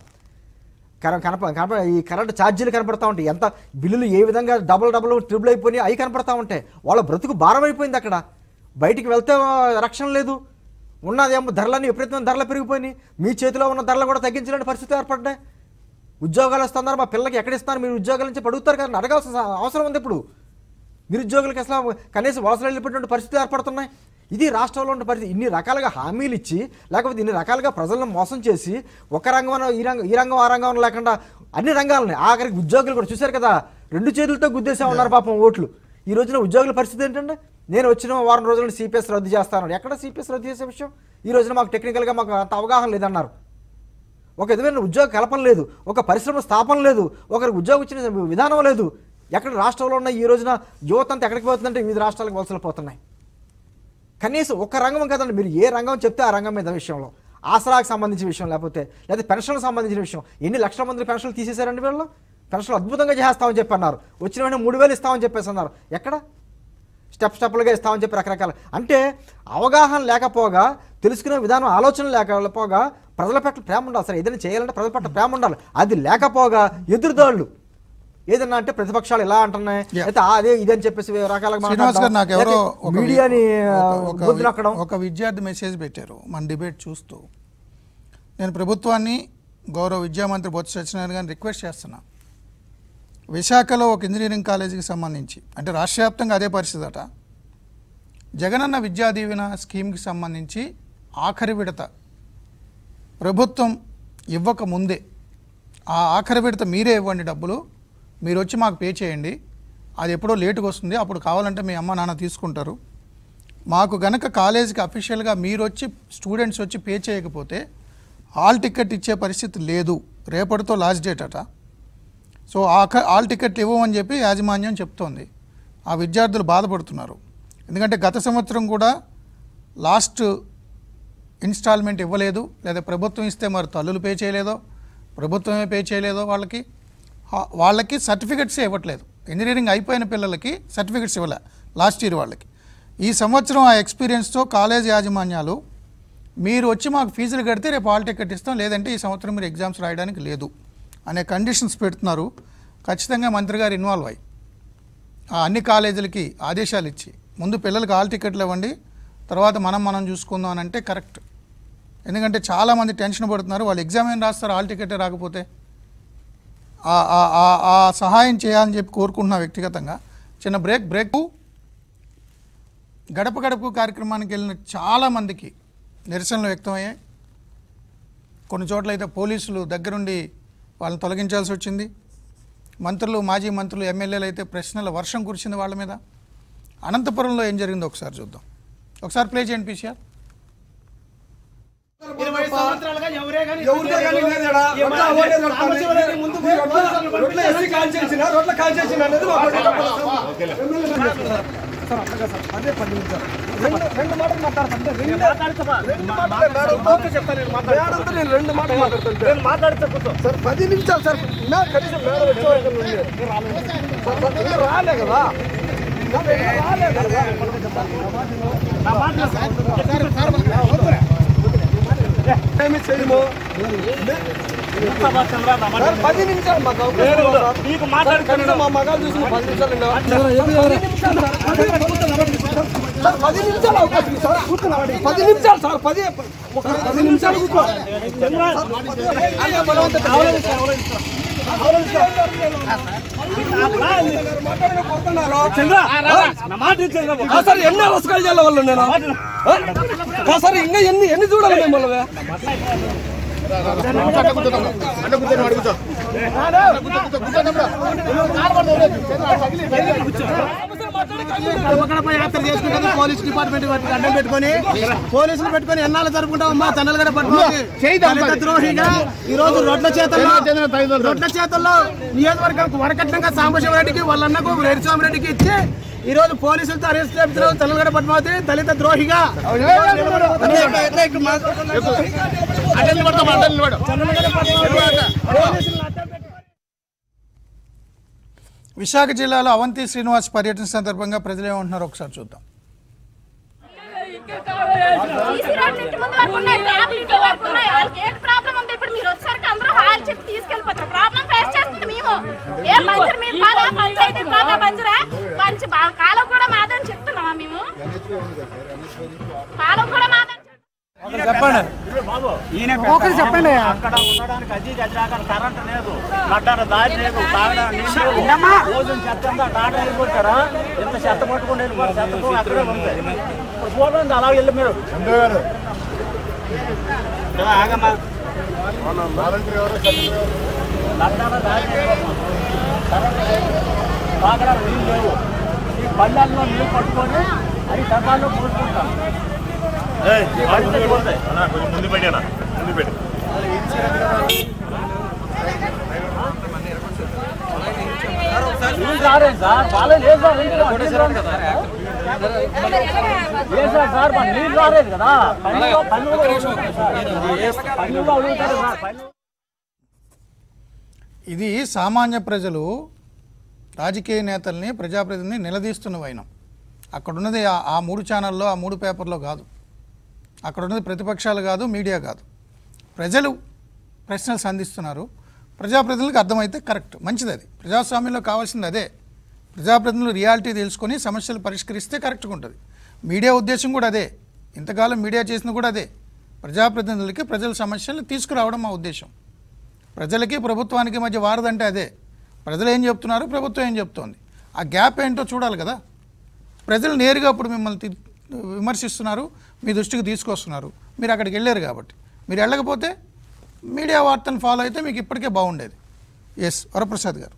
కర- కనప కనప ఈ కరెంట్ ఛార్జీలు కనపడతా ఉంటాయి ఎంత బిల్లులు ఏ విధంగా డబుల్ డబుల్ ట్రిపుల్ అయిపోయినాయి అవి కనపడతా ఉంటాయి వాళ్ళ బ్రతుకు భారం అయిపోయింది అక్కడ బయటికి వెళ్తే ఆ, రక్షణ లేదు ఉన్నదేమో ధరలన్నీ విపరీతమైన ధరలు పెరిగిపోయినాయి మీ చేతిలో ఉన్న ధరలు కూడా తగ్గించలేని పరిస్థితి ఏర్పడ్డాయి ఉద్యోగాలు ఇస్తున్నారు మా పిల్లలకి ఎక్కడ ఇస్తున్నారు మీరు ఉద్యోగాల నుంచి అడుగుతారు కదా అడగాల్సిన అవసరం ఉంది ఇప్పుడు నిరుద్యోగులకు అసలు కనీసం వలసలు వెళ్ళిపోయినటువంటి పరిస్థితులు ఏర్పడుతున్నాయి ఇది రాష్ట్రంలో ఉన్న పరిస్థితి ఇన్ని రకాలుగా హామీలు ఇచ్చి లేకపోతే ఇన్ని రకాలుగా ప్రజలను మోసం చేసి ఒక రంగం ఈ రంగం ఈ రంగం ఆ రంగం లేకుండా అన్ని రంగాలని ఆఖరికి ఉద్యోగులు కూడా చూశారు కదా రెండు చేతులతో గుద్దేసా ఉన్నారు పాపం ఓట్లు ఈ రోజున ఉద్యోగుల పరిస్థితి ఏంటంటే నేను వచ్చిన వారం రోజులను సిపిఎస్ రద్దు చేస్తాను ఎక్కడ సిపిఎస్ రద్దు చేసే విషయం ఈ రోజున మాకు టెక్నికల్గా మాకు అంత అవగాహన లేదన్నారు ఒక విధమైన ఉద్యోగ కల్పన లేదు ఒక పరిశ్రమ స్థాపన లేదు ఒకరికి ఉద్యోగం ఇచ్చిన విధానం లేదు ఎక్కడ రాష్ట్రంలో ఉన్న ఈ రోజున యువత అంతా ఎక్కడికి పోతుందంటే వివిధ రాష్ట్రాలకు వలసలు పోతున్నాయి కనీసం ఒక రంగం కదండి మీరు ఏ రంగం చెప్తే ఆ రంగం మీద విషయంలో ఆసరాకు సంబంధించిన విషయం లేకపోతే లేదా పెన్షన్లకు సంబంధించిన విషయం ఎన్ని లక్షల మంది పెన్షన్లు తీసేశారండి వీళ్ళు పెన్షన్లు అద్భుతంగా చేస్తామని చెప్పి అన్నారు వచ్చిన వెంటనే మూడు వేలు ఇస్తామని చెప్పేసి అన్నారు ఎక్కడ స్టెప్ స్టెప్లుగా ఇస్తామని చెప్పి రకరకాల అంటే అవగాహన లేకపోగా తెలుసుకునే విధానం ఆలోచన లేకపోగా ప్రజల పట్ల ప్రేమ ఉండాలి సరే ఏదైనా చేయాలంటే ప్రజల పట్ల ప్రేమ ఉండాలి అది లేకపోగా ఎదురుదాళ్ళు ఏదన్నా అంటే ప్రతిపక్షాలు ఇలా అంటున్నాయి Yeah. అయితే ఆ అదే ఇదని చెప్పేసి వివిధ రకాలుగా శ్రీనివాస్ గారు నాకు ఎవరో లేకపోతే ఒక మీడియాని ఒక- ఒక- ముద్రనక్కడం ఒక విద్యార్థి మెసేజ్ పెట్టారు మన డిబేట్ చూస్తూ నేను ప్రభుత్వాన్ని గౌరవ విద్యామంత్రి బొత్స సత్యనారాయణ గారిని రిక్వెస్ట్ చేస్తున్నా విశాఖలో ఒక ఇంజనీరింగ్ కాలేజీకి సంబంధించి అంటే రాష్ట్ర వ్యాప్తంగా అదే పరిస్థితి అట జగనన్న విద్యా దీవెన స్కీమ్కి సంబంధించి ఆఖరి విడత ప్రభుత్వం ఇవ్వక ముందే ఆ ఆఖరి విడత మీరే ఇవ్వండి డబ్బులు మీరు వచ్చి మాకు పే చేయండి అది ఎప్పుడో లేటుగా వస్తుంది అప్పుడు కావాలంటే మీ అమ్మ నాన్న తీసుకుంటారు మాకు గనక కాలేజీకి అఫీషియల్గా మీరు వచ్చి స్టూడెంట్స్ వచ్చి పే చేయకపోతే హాల్ టికెట్ ఇచ్చే పరిస్థితి లేదు రేపటితో లాస్ట్ డేట్ అట సో ఆఖ హాల్ టికెట్లు ఇవ్వమని చెప్పి యాజమాన్యం చెప్తోంది ఆ విద్యార్థులు బాధపడుతున్నారు ఎందుకంటే గత సంవత్సరం కూడా లాస్ట్ ఇన్స్టాల్మెంట్ ఇవ్వలేదు లేదా ప్రభుత్వం ఇస్తే మరి తల్లులు పే చేయలేదో ప్రభుత్వమే పే చేయలేదో వాళ్ళకి హా- వాళ్ళకి సర్టిఫికెట్సే ఇవ్వట్లేదు ఇంజనీరింగ్ అయిపోయిన పిల్లలకి సర్టిఫికెట్స్ ఇవ్వలే లాస్ట్ ఇయర్ వాళ్ళకి ఈ సంవత్సరం ఆ ఎక్స్పీరియన్స్తో కాలేజ్ యాజమాన్యాలు మీరు వచ్చి మాకు ఫీజులు కడితే రేపు హాల్ టికెట్ ఇస్తాం లేదంటే ఈ సంవత్సరం మీరు ఎగ్జామ్స్ రాయడానికి లేదు అనే కండిషన్స్ పెడుతున్నారు ఖచ్చితంగా మంత్రి గారు ఇన్వాల్వ్ అయ్యి ఆ అన్ని కాలేజీలకి ఆదేశాలు ఇచ్చి ముందు పిల్లలకి హాల్ టికెట్లు ఇవ్వండి తర్వాత మనం మనం చూసుకుందాం అని అంటే కరెక్ట్ ఎందుకంటే చాలామంది టెన్షన్ పడుతున్నారు వాళ్ళు ఎగ్జామ్ ఏం రాస్తారు హాల్ టికెటే రాకపోతే ఆ- ఆ- ఆ- ఆ సహాయం చేయాలని చెప్పి కోరుకుంటున్నా వ్యక్తిగతంగా చిన్న బ్రేక్ బ్రేక్ గడప గడప కార్యక్రమానికి వెళ్ళిన చాలామందికి నిరసనలు వ్యక్తమయ్యాయి కొన్ని చోట్ల అయితే పోలీసులు దగ్గరుండి వాళ్ళని తొలగించాల్సి వచ్చింది మంత్రులు మాజీ మంత్రులు ఎమ్మెల్యేలు అయితే ప్రశ్నల వర్షం కురిసింది వాళ్ళ మీద అనంతపురంలో ఏం జరిగిందో ఒకసారి చూద్దాం ఒకసారి ప్లే చేయండి పీసీఆర్ ఇరవై సంవత్సరాలుగా ఎవరే గాని ఎవరితో కానీ లేదేడా? రొట్ల ఓటే దొరకాలి. సాంబశివరావు ముందు ఈ రొట్ల- రొట్ల ఎస్సీ కాల్ చేసిన, రొట్ల కాల్ చేసిన అనేది మా పని. సార్, అట్లాగా సార్. అదే పది నిమిషాలు. రెండు రెండు మాటలు మాట్లాడతాను. రెండు రెండు మాటలే మేడంతో మేడంతో నేను రెండు మాటలు మాట్లాడతాను నేను మాట్లాడితే కూర్చో సార్ పది నిమిషాలు సార్ నా కనీసం మేడం వచ్చే వరకు ఉంది. సార్, సార్, ఇంకా రాలే కదా ఇంకా రాలే కదా ఏమి చేయము సార్ పది నిమిషాలు మాకు అవకాశం లేదు, ఇవ్వండి సార్. నీకు సార్, మాట్లాడుతున్నాను కనీసం మా మగాలు చూసిన పది నిమిషాలు ఉన్నా. సార్ పది నిమిషాలు అవకాశం ఇవ్వండి సార్ పది నిమిషాలు సార్ పది ఒక పది నిమిషాలు కూర్చో అయ్యా, బలవంతం చంద్ర నా మాట విను చంద్ర ఆ సార్ ఎన్ని అవసరాలు చేయాలి వాళ్ళు నేను ఆ సార్ ఇంకా ఎన్ని ఎన్ని చూడాలి మిమ్మల్ని గడప యాత్ర చేసుకుంటుంది పోలీస్ డిపార్ట్మెంట్ వాటికి అడ్డం పెట్టుకొని పోలీసులు పెట్టుకొని ఎన్నాళ్ళు జరుపుకుంటాం అమ్మా తన్నలు పట్టుకోవాలి దళిత ద్రోహిగా ఈ రోజు రొడ్ల చేతల్లో రొడ్ల చేతల్లో నియోజకవర్గం వరకట్నంగా సాంబశివరెడ్డికి వాళ్ళ అన్నకు రెడ్డిస్వామిరెడ్డికి ఇచ్చి ఈ రోజు పోలీసులతో అరెస్ట్ చేస్తున్నారు తనలగడ పద్మావతి దళిత ద్రోహిగా అడ్డం పడతాం అడ్డం పోలీసులు అడ్డం పెట్టుకొని విశాఖ జిల్లాలో అవంతి శ్రీనివాస్ పర్యటన సందర్భంగా ప్రజలు ఏమంటున్నారో ఒకసారి చూద్దాం తీసుకురండి, ఇంటి ముందు వరకు ఉన్నాయి, ట్యాబ్లు ఇంటి వరకు ఉన్నాయి. వాళ్ళకి ఏంటి ప్రాబ్లం ఉంది ఇప్పుడు మీరు వచ్చారు అందరూ హాల్ చెప్పి తీసుకెళ్ళిపోతారు ప్రాబ్లం ఫేస్ చేస్తుంది మేము ఏం పంచర్ మీరు కాదా పంచాయతీ కాదా పంచరా పంచ బా- కాలం కూడా మాదని చెప్తున్నామా మేము కాలం కూడా మాదని ఒకరు చెప్పండి అక్కడ ఉండడానికి అజీ గజాక కరెంట్ లేదు కట్టారు దారి లేదు తాగడానికి నీళ్ళు లేవు. భోజనం చెత్త అంతా టాటా వెళ్ళిపోతారా ఇంత చెత్త పట్టుకుని వెళ్ళిపోతారు చెత్తకు అక్కడే ఉంది ఇప్పుడు పోతుంది అలా వెళ్ళి మీరు ఇలా ఆగమ్మా కట్టాల దారి లేవమ్మా. కరెంట్ లేదు. తాగడానికి నీళ్ళు లేవు ఈ పల్లెల్లో నీళ్ళు పట్టుకొని అవి టకాల్లో పోసుకుంటాం ముందు పెట్టానా ముందు పెట్టి నీళ్ళు రాలేదు సార్ బాగాలేదు లేదు సార్ ఇంటిలో నీళ్ళు రాలేదు సార్. లేదు సార్ సార్ మరి నీళ్ళు రాలేదు కదా పన్నులో పన్నులో అడుగుతారు సార్. పన్నులో అడుగుతారు సార్ పన్ను ఇది సామాన్య ప్రజలు రాజకీయ నేతల్ని ప్రజాప్రతినిధిని నిలదీస్తున్న వైనం అక్కడ ఉన్నది ఆ- ఆ మూడు ఛానల్లో ఆ మూడు పేపర్లో కాదు అక్కడ ఉన్నది ప్రతిపక్షాలు కాదు మీడియా కాదు ప్రజలు ప్రశ్నలు సంధిస్తున్నారు ప్రజాప్రతినిధులకు అర్థమైతే కరెక్ట్ మంచిది అది ప్రజాస్వామ్యంలో కావాల్సింది అదే ప్రజాప్రతినిధులు రియాలిటీ తెలుసుకొని సమస్యలు పరిష్కరిస్తే కరెక్ట్గా ఉంటుంది మీడియా ఉద్దేశం కూడా అదే ఇంతకాలం మీడియా చేసింది కూడా అదే ప్రజాప్రతినిధులకి ప్రజల సమస్యలు తీసుకురావడం మా ఉద్దేశం ప్రజలకి ప్రభుత్వానికి మధ్య వారదంటే అదే ప్రజలు ఏం చెప్తున్నారు ప్రభుత్వం ఏం చెప్తోంది ఆ గ్యాప్ ఏంటో చూడాలి కదా ప్రజలు నేరుగా అప్పుడు మిమ్మల్ని తి- విమర్శిస్తున్నారు మీ దృష్టికి తీసుకొస్తున్నారు మీరు అక్కడికి వెళ్ళారు కాబట్టి మీరు వెళ్ళకపోతే మీడియా వార్తలను ఫాలో అయితే మీకు ఇప్పటికే బాగుండేది ఎస్ వరప్రసాద్ గారు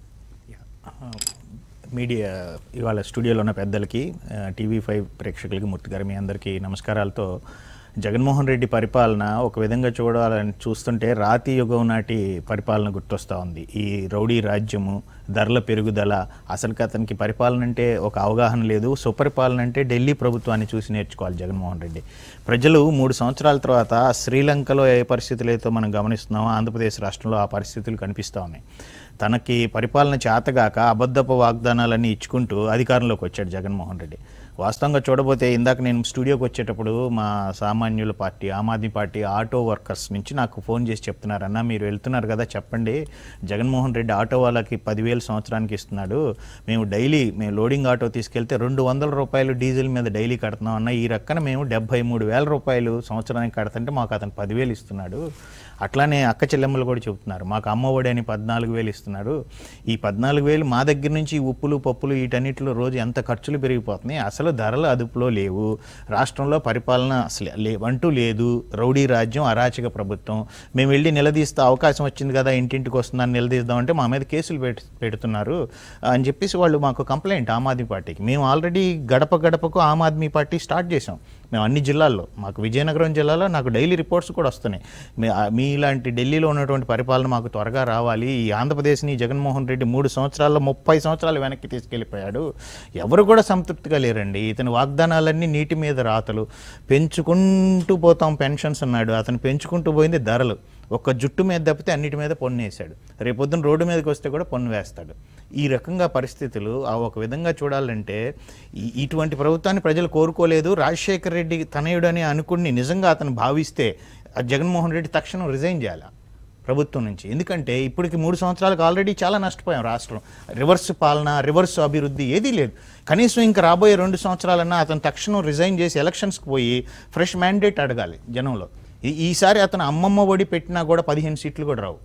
మీడియా ఇవాళ స్టూడియోలో ఉన్న పెద్దలకి ఆ, టీవీ ఫైవ్ ప్రేక్షకులకి మూర్తి గారు మీ అందరికీ నమస్కారాలతో జగన్మోహన్ రెడ్డి పరిపాలన ఒక విధంగా చూడాలని చూస్తుంటే రాతి యుగం నాటి పరిపాలన గుర్తొస్తూ ఉంది ఈ రౌడీ రాజ్యము ధరల పెరుగుదల అసలు అతనికి పరిపాలన అంటే ఒక అవగాహన లేదు సుపరిపాలన అంటే ఢిల్లీ ప్రభుత్వాన్ని చూసి నేర్చుకోవాలి జగన్మోహన్ రెడ్డి ప్రజలు మూడు సంవత్సరాల తర్వాత శ్రీలంకలో ఏ పరిస్థితులు అయితే మనం గమనిస్తున్నామో ఆంధ్రప్రదేశ్ రాష్ట్రంలో ఆ పరిస్థితులు కనిపిస్తూ ఉన్నాయి తనకి పరిపాలన చేతగాక అబద్ధపు వాగ్దానాలన్నీ ఇచ్చుకుంటూ అధికారంలోకి వచ్చాడు జగన్మోహన్ రెడ్డి వాస్తవంగా చూడబోతే ఇందాక నేను స్టూడియోకి వచ్చేటప్పుడు మా సామాన్యుల party Aam Aadmi Party auto workers నుంచి నాకు ఫోన్ చేసి చెప్తున్నారు అన్న మీరు వెళ్తున్నారు కదా చెప్పండి జగన్మోహన్ రెడ్డి ఆటో వాళ్ళకి పదివేలు సంవత్సరానికి ఇస్తున్నాడు మేము డైలీ మేము లోడింగ్ ఆటో తీసుకెళ్తే రెండు వందల రూపాయలు డీజిల్ మీద డైలీ కడుతున్నాం అన్న ఈ రక్కన మేము డెబ్బై మూడు వేల రూపాయలు సంవత్సరానికి కడుతుంటే మాకు అతను పదివేలు ఇస్తున్నాడు అట్లానే అక్క చెల్లెమ్మలు కూడా చెబుతున్నారు మాకు అమ్మఒడి అని పద్నాలుగు వేలు ఇస్తున్నారు ఈ పద్నాలుగు వేలు మా దగ్గర నుంచి ఈ ఉప్పులు పప్పులు వీటన్నిటిలో రోజు ఎంత ఖర్చులు పెరిగిపోతున్నాయి అసలు ధరలు అదుపులో లేవు రాష్ట్రంలో పరిపాలన అసలు లేవంటూ లేదు రౌడీ రాజ్యం అరాచక ప్రభుత్వం మేము వెళ్ళి నిలదీస్తే అవకాశం వచ్చింది కదా ఇంటింటికి వస్తుందని నిలదీద్దామంటే మా మీద కేసులు పెట్ పెడుతున్నారు అని చెప్పేసి వాళ్ళు మాకు కంప్లైంట్ ఆమ్ ఆద్మీ పార్టీకి మేము ఆల్రెడీ గడప గడపకు ఆమ్ ఆద్మీ పార్టీ స్టార్ట్ చేసాం మేము అన్ని జిల్లాల్లో మాకు విజయనగరం జిల్లాలో నాకు డైలీ రిపోర్ట్స్ కూడా వస్తున్నాయి మీ- ఆ- మీలాంటి ఢిల్లీలో ఉన్నటువంటి పరిపాలన మాకు త్వరగా రావాలి ఈ ఆంధ్రప్రదేశ్ని జగన్మోహన్ రెడ్డి మూడు సంవత్సరాల్లో ముప్పై సంవత్సరాలు వెనక్కి తీసుకెళ్ళిపోయాడు ఎవరు కూడా సంతృప్తిగా లేరండి ఇతని వాగ్దానాలన్నీ నీటి మీద రాతలు పెంచుకుంటూ పోతాం పెన్షన్స్ అన్నాడు అతను పెంచుకుంటూ పోయింది ధరలు ఒక్క జుట్టు మీద తప్పితే అన్నిటి మీద పన్ను వేశాడు రేపొద్దున రోడ్డు మీదకి వస్తే కూడా పన్ను వేస్తాడు ఈ రకంగా పరిస్థితులు ఆ ఒక విధంగా చూడాలంటే ఈ- ఇటువంటి ప్రభుత్వాన్ని ప్రజలు కోరుకోలేదు రాజశేఖర్ రెడ్డి తనయుడని అనుకుని నిజంగా అతను భావిస్తే ఆ జగన్మోహన్ రెడ్డి తక్షణం రిజైన్ చేయాలి ప్రభుత్వం నుంచి ఎందుకంటే ఇప్పటికి మూడు సంవత్సరాలకు ఆల్రెడీ చాలా నష్టపోయాం రాష్ట్రం రివర్స్ పాలన రివర్స్ అభివృద్ధి ఏదీ లేదు కనీసం ఇంకా రాబోయే రెండు సంవత్సరాలన్నా అతను తక్షణం రిజైన్ చేసి ఎలక్షన్స్కి పోయి ఫ్రెష్ మ్యాండేట్ అడగాలి జనంలో ఈ- ఈసారి అతను అమ్మమ్మ ఒడి పెట్టినా కూడా పదిహేను సీట్లు కూడా రావు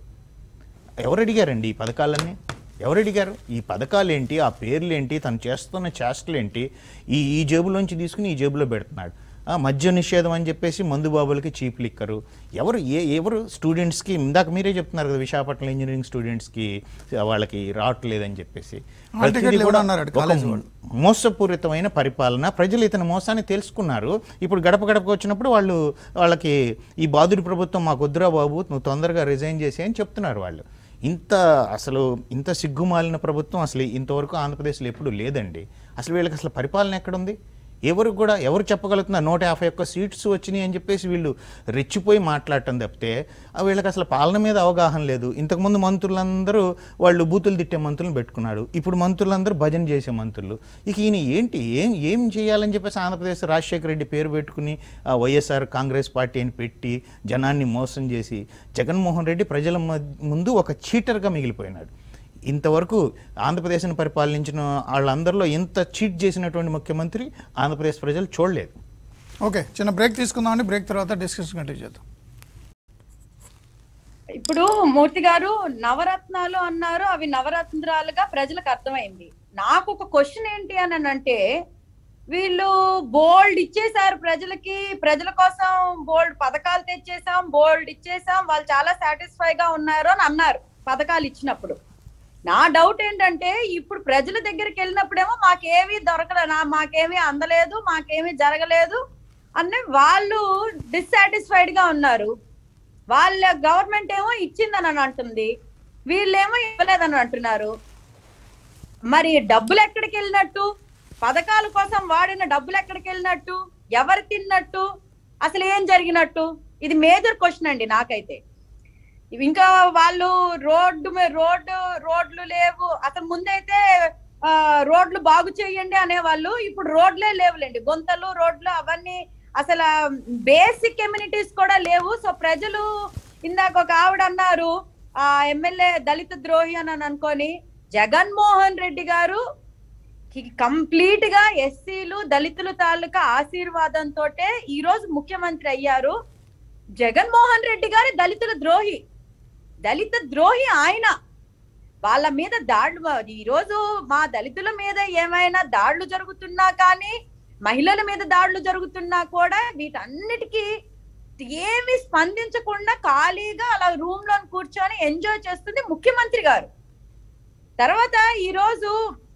ఎవరు అడిగారండి ఈ పథకాలన్నీ ఎవరు అడిగారు ఈ పథకాలు ఏంటి ఆ పేర్లు ఏంటి తను చేస్తున్న చేష్టలు ఏంటి ఈ ఈ జేబులోంచి తీసుకుని ఈ జేబులో పెడుతున్నాడు ఆ, మద్య నిషేధం అని చెప్పేసి మందు బాబులకి చీప్ లిక్కరు ఎవరు ఏ ఎవరు స్టూడెంట్స్కి ఇందాక మీరే చెప్తున్నారు కదా విశాఖపట్నం ఇంజనీరింగ్ స్టూడెంట్స్కి వాళ్ళకి రావట్లేదని చెప్పేసి హాల్ టికెట్లు ప్రతిదీ కూడా ఇవ్వడం అన్నారు ఒక కాలేజీ వాళ్ళు. మోసపూరితమైన పరిపాలన ప్రజలు ఇతని మోసాన్ని తెలుసుకున్నారు ఇప్పుడు గడప గడపకు వచ్చినప్పుడు వాళ్ళు వాళ్ళకి ఈ బాధుడి ప్రభుత్వం మాకు వద్దురా బాబు నువ్వు తొందరగా రిజైన్ చేసి అని చెప్తున్నారు వాళ్ళు ఇంత అసలు ఇంత సిగ్గుమాలిన ప్రభుత్వం అసలు ఇంతవరకు ఆంధ్రప్రదేశ్లో ఎప్పుడు లేదండి అసలు వీళ్ళకి అసలు పరిపాలన ఎక్కడుంది ఎవరు కూడా ఎవరు చెప్పగలుగుతున్నారు నూట యాభై ఒక్క సీట్స్ వచ్చినాయి అని చెప్పేసి వీళ్ళు రెచ్చిపోయి మాట్లాడటం తప్పితే ఆ వీళ్ళకి అసలు పాలన మీద అవగాహన లేదు ఇంతకుముందు మంత్రులందరూ వాళ్ళు బూతులు తిట్టే మంత్రులను పెట్టుకున్నారు ఇప్పుడు మంత్రులందరూ భజన చేసే మంత్రులు ఇక ఈయన ఏంటి ఏం ఏం చేయాలని చెప్పేసి ఆంధ్రప్రదేశ్ రాజశేఖర రెడ్డి పేరు పెట్టుకుని ఆ వైఎస్ఆర్ కాంగ్రెస్ పార్టీ అని పెట్టి జనాన్ని మోసం చేసి జగన్మోహన్ రెడ్డి ప్రజల మధ్య- ముందు ఒక చీటర్గా మిగిలిపోయినాడు ఇంతవరకు ఆంధ్రప్రదేశ్ని పరిపాలించిన వాళ్ళందరిలో ఇంత చీట్ చేసినటువంటి ముఖ్యమంత్రి ఆంధ్రప్రదేశ్ ప్రజలు చూడలేదు ఓకే చిన్న బ్రేక్ తీసుకుందామండి బ్రేక్ తర్వాత డిస్కషన్ కంటిన్యూ చేద్దాం ఇప్పుడు మూర్తి గారు నవరత్నాలు అన్నారు అవి నవరత్నాలుగా ప్రజలకు అర్థమైంది నాకు ఒక క్వశ్చన్ ఏంటి అని అంటే వీళ్ళు బోల్డ్ ఇచ్చేసారు ప్రజలకి ప్రజల కోసం బోల్డ్ పథకాలు తెచ్చేసాం బోల్డ్ ఇచ్చేసాం వాళ్ళు చాలా సాటిస్ఫై గా ఉన్నారు అని అన్నారు పథకాలు ఇచ్చినప్పుడు నా డౌట్ ఏంటంటే ఇప్పుడు ప్రజల దగ్గరికి వెళ్ళినప్పుడేమో మాకేమీ దొరకలే నా- మాకేమీ అందలేదు మాకేమీ జరగలేదు అని వాళ్ళు డిస్సాటిస్ఫైడ్ గా ఉన్నారు వాళ్ళ గవర్నమెంట్ ఏమో ఇచ్చిందని అని అంటుంది వీళ్ళేమో ఇవ్వలేదని అంటున్నారు మరి డబ్బులు ఎక్కడికి వెళ్ళినట్టు పథకాల కోసం వాడిన డబ్బులు ఎక్కడికి వెళ్ళినట్టు ఎవరు తిన్నట్టు అసలు ఏం జరిగినట్టు ఇది మేజర్ క్వశ్చన్ అండి నాకైతే ఇంకా వాళ్ళు రోడ్డు మీద రోడ్డు రోడ్లు లేవు అసలు ముందైతే ఆ, రోడ్లు బాగు చేయండి అనేవాళ్ళు ఇప్పుడు రోడ్లే లేవులేండి గుంతలు రోడ్లు అవన్నీ అసలు బేసిక్ ఎమ్యూనిటీస్ కూడా లేవు సో ప్రజలు ఇందాక ఒక ఆవిడ అన్నారు ఆ ఎమ్మెల్యే దళిత ద్రోహి అని అనుకొని జగన్మోహన్ రెడ్డి గారు కంప్లీట్ గా ఎస్సీలు దళితుల తాలూకా ఆశీర్వాదంతో ఈ రోజు ముఖ్యమంత్రి అయ్యారు జగన్మోహన్ రెడ్డి గారి దళితుల ద్రోహి దళిత ద్రోహి ఆయన వాళ్ళ మీద దాడులు ఈ రోజు మా దళితుల మీద ఏమైనా దాడులు జరుగుతున్నా కానీ మహిళల మీద దాడులు జరుగుతున్నా కూడా వీటన్నిటికీ ఏమి స్పందించకుండా ఖాళీగా అలా రూమ్ లో కూర్చొని ఎంజాయ్ చేస్తుంది ముఖ్యమంత్రి గారు తర్వాత ఈ రోజు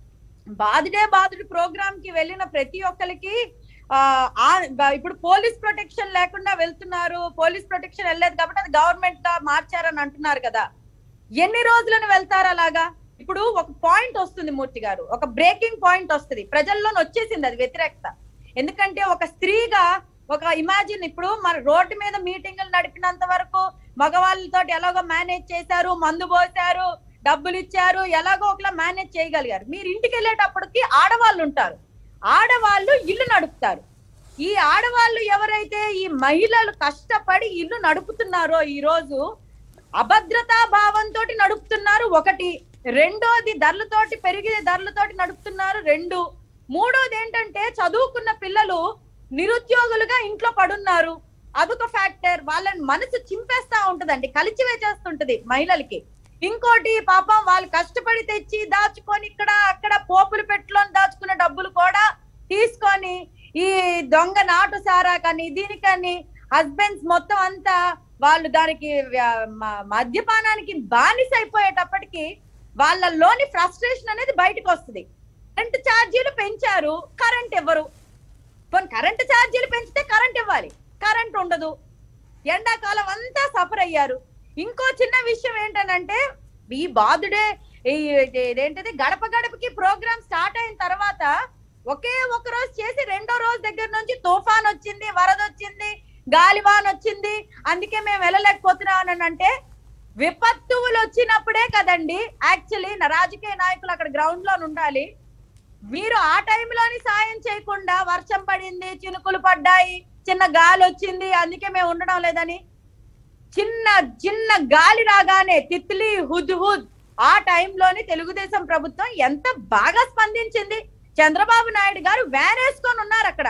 బాదుడే బాదుడు ప్రోగ్రామ్ కి వెళ్ళిన ప్రతి ఒక్కరికి ఆ ఆ- బ- ఇప్పుడు పోలీస్ ప్రొటెక్షన్ లేకుండా వెళ్తున్నారు పోలీస్ ప్రొటెక్షన్ వెళ్ళలేదు కాబట్టి అది గవర్నమెంట్ గా మార్చారని అంటున్నారు కదా ఎన్ని రోజులను వెళ్తారు అలాగా ఇప్పుడు ఒక పాయింట్ వస్తుంది మూర్తి గారు ఒక బ్రేకింగ్ పాయింట్ వస్తుంది ప్రజల్లో వచ్చేసింది అది వ్యతిరేకత ఎందుకంటే ఒక స్త్రీగా ఒక ఇమాజిన్ ఇప్పుడు మన రోడ్డు మీద మీటింగులు నడిపినంత వరకు మగవాళ్ళతో ఎలాగో మేనేజ్ చేశారు మందు పోశారు డబ్బులు ఇచ్చారు ఎలాగో ఒకలా మేనేజ్ చేయగలిగారు మీరు ఇంటికి వెళ్ళేటప్పటికి ఆడవాళ్ళు ఉంటారు ఆడవాళ్ళు ఇల్లు నడుపుతారు ఈ ఆడవాళ్ళు ఎవరైతే ఈ మహిళలు కష్టపడి ఇల్లు నడుపుతున్నారో ఈ రోజు అభద్రతా భావంతో నడుపుతున్నారు ఒకటి రెండోది ధరలతోటి పెరిగే ధరలతోటి నడుపుతున్నారు రెండు మూడోది ఏంటంటే చదువుకున్న పిల్లలు నిరుద్యోగులుగా ఇంట్లో పడున్నారు అదొక ఫ్యాక్టర్ వాళ్ళని మనసు చింపేస్తా ఉంటదండి కలిచివేచేస్తుంటది మహిళలకి ఇంకోటి పాపం వాళ్ళు కష్టపడి తెచ్చి దాచుకొని ఇక్కడ అక్కడ పోపులు పెట్టుకొని దాచుకున్న డబ్బులు కూడా తీసుకొని ఈ దొంగ నాటు సారా కానీ దీనికని హస్బెండ్స్ మొత్తం అంతా వాళ్ళు దానికి వ్య- మ- మద్యపానానికి బానిస అయిపోయేటప్పటికి వాళ్ళలోని ఫ్రస్ట్రేషన్ అనేది బయటకు వస్తుంది కరెంట్ ఛార్జీలు పెంచారు కరెంట్ ఇవ్వరు పోనీ కరెంట్ ఛార్జీలు పెంచితే కరెంట్ ఇవ్వాలి కరెంట్ ఉండదు ఎండాకాలం అంతా సఫర్ అయ్యారు ఇంకో చిన్న విషయం ఏంటనంటే ఈ బాధుడే ఈ ఇది- ఇదేంటిది గడప గడపకి ప్రోగ్రామ్ స్టార్ట్ అయిన తర్వాత ఒకే ఒక రోజు చేసి రెండో రోజు దగ్గర నుంచి తుఫాన్ వచ్చింది వరద వచ్చింది గాలివాన్ వచ్చింది అందుకే మేము వెళ్ళలేకపోతున్నాం అని అంటే విపత్తువులు వచ్చినప్పుడే కదండి యాక్చువల్లీ నా రాజకీయ నాయకులు అక్కడ గ్రౌండ్ లో ఉండాలి మీరు ఆ టైంలోని సాయం చేయకుండా వర్షం పడింది చినుకులు పడ్డాయి చిన్న గాలి వచ్చింది అందుకే మేము ఉండడం లేదని చిన్న చిన్న గాలి రాగానే తిత్లీ హుద్ హుద్ ఆ టైంలోని తెలుగుదేశం ప్రభుత్వం ఎంత బాగా స్పందించింది చంద్రబాబు నాయుడు గారు వ్యాన్ వేసుకొని ఉన్నారు అక్కడ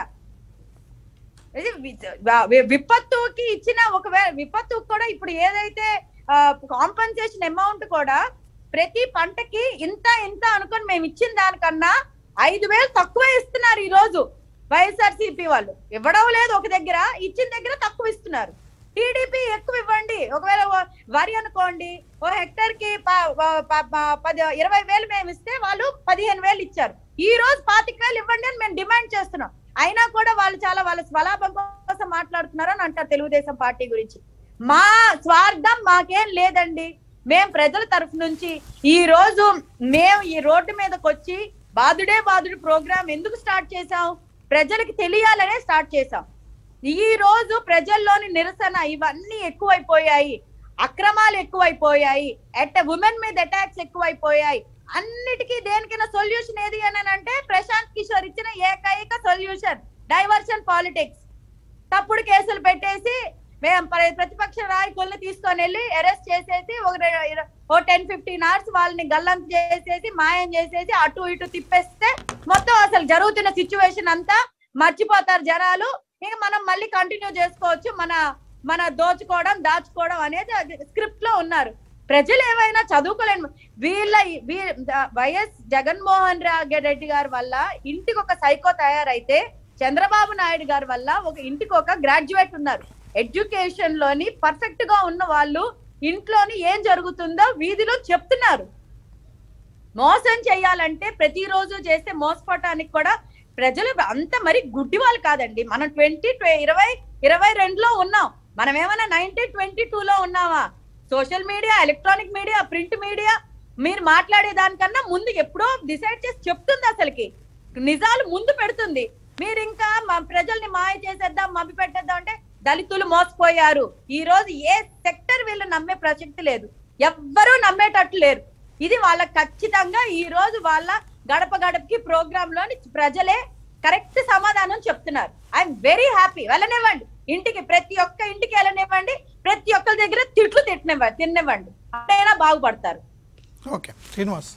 ఇది వి- వి- విపత్తుకి ఇచ్చిన ఒకవేళ విపత్తుకు కూడా ఇప్పుడు ఏదైతే కాంపన్సేషన్ అమౌంట్ కూడా ప్రతి పంటకి ఇంత ఇంత అనుకొని మేము ఇచ్చిన దానికన్నా ఐదు వేలు తక్కువ ఇస్తున్నారు ఈ రోజు వైఎస్ఆర్సీపీ వాళ్ళు ఇవ్వడం లేదు ఒక దగ్గర ఇచ్చిన దగ్గర తక్కువ ఇస్తున్నారు టీడీపీ ఎక్కువ ఇవ్వండి ఒకవేళ ఓ- వరి అనుకోండి ఓ హెక్టర్ కి ప- ప- ప- ప- పది ఇరవై వేలు మేము ఇస్తే వాళ్ళు పదిహేను వేలు ఇచ్చారు ఈ రోజు పాతిక వేలు ఇవ్వండి అని మేము డిమాండ్ చేస్తున్నాం అయినా కూడా వాళ్ళు చాలా వాళ్ళ స్వలాభం కోసం మాట్లాడుతున్నారు అని అంటారు తెలుగుదేశం పార్టీ గురించి మా స్వార్థం మాకేం లేదండి మేం ప్రజల తరఫు నుంచి ఈ రోజు మేము ఈ రోడ్డు మీదకి వచ్చి బాదుడే బాదుడు ప్రోగ్రామ్ ఎందుకు స్టార్ట్ చేసాం ప్రజలకి తెలియాలనే స్టార్ట్ చేసాం ఈ రోజు ప్రజల్లోని నిరసన ఇవన్నీ ఎక్కువైపోయాయి అక్రమాలు ఎక్కువైపోయాయి అట్ ఉమెన్ మీద అటాక్స్ ఎక్కువైపోయాయి అన్నిటికీ దేనికైనా సొల్యూషన్ ఏది అని అంటే ప్రశాంత్ కిషోర్ ఇచ్చిన ఏకైక సొల్యూషన్ డైవర్షన్ పాలిటిక్స్ తప్పుడు కేసులు పెట్టేసి మేము ప్ర- ప్రతిపక్ష నాయకుల్ని తీసుకొని వెళ్ళి అరెస్ట్ చేసేసి ఒక రె- ఇర- ఓ టెన్ ఫిఫ్టీన్ అవర్స్ వాళ్ళని గల్లం చేసేసి మాయం చేసేసి అటు ఇటు తిప్పేస్తే మొత్తం అసలు జరుగుతున్న సిచ్యువేషన్ అంతా మర్చిపోతారు జనాలు ఇక మనం మళ్ళీ కంటిన్యూ చేసుకోవచ్చు మన మన దోచుకోవడం దాచుకోవడం అనేది స్క్రిప్ట్ లో ఉన్నారు ప్రజలు ఏమైనా చదువుకోలేని వీళ్ళ వీ- ద- వైఎస్ జగన్మోహన్ రా- రెడ్డి గారి వల్ల ఇంటికి ఒక సైకో తయారైతే చంద్రబాబు నాయుడు గారి వల్ల ఒక ఇంటికి ఒక గ్రాడ్యుయేట్ ఉన్నారు ఎడ్యుకేషన్ లోని పర్ఫెక్ట్ గా ఉన్న వాళ్ళు ఇంట్లోని ఏం జరుగుతుందో వీధిలో చెప్తున్నారు మోసం చేయాలంటే ప్రతిరోజు చేస్తే మోసపోవటానికి కూడా ప్రజలు అంత మరి గుడ్డి వాళ్ళు కాదండి మనం ట్వంటీ ఇరవై ఇరవై రెండులో ఉన్నాం మనం ఏమైనా నైన్టీన్ ట్వంటీ టూ లో ఉన్నామా social media electronic media print media మీరు మాట్లాడే దానికన్నా ముందు ఎప్పుడో డిసైడ్ చేసి చెప్తుంది అసలుకి నిజాలు ముందు పెడుతుంది మీరు ఇంకా మా ప్రజల్ని మాయ చేసేద్దాం మభి పెట్టేద్దాం అంటే దళితులు మోసపోయారు ఈ రోజు ఏ సెక్టర్ వీళ్ళు నమ్మే ప్రసక్తి లేదు ఎవ్వరూ నమ్మేటట్టు లేరు ఇది వాళ్ళకి ఖచ్చితంగా ఈ రోజు వాళ్ళ గడప గడపకి ప్రోగ్రామ్ లోని ప్రజలే కరెక్ట్ సమాధానం చెప్తున్నారు ఐఎమ్ వెరీ హ్యాపీ వెళ్ళనివ్వండి ఇంటికి ప్రతి ఒక్క ఇంటికి వెళ్ళనివ్వండి ప్రతి ఒక్కరి దగ్గర తిట్లు తిట్టనివ్వండి తినివ్వండి అప్పుడైనా బాగుపడతారు ఓకే శ్రీనివాస్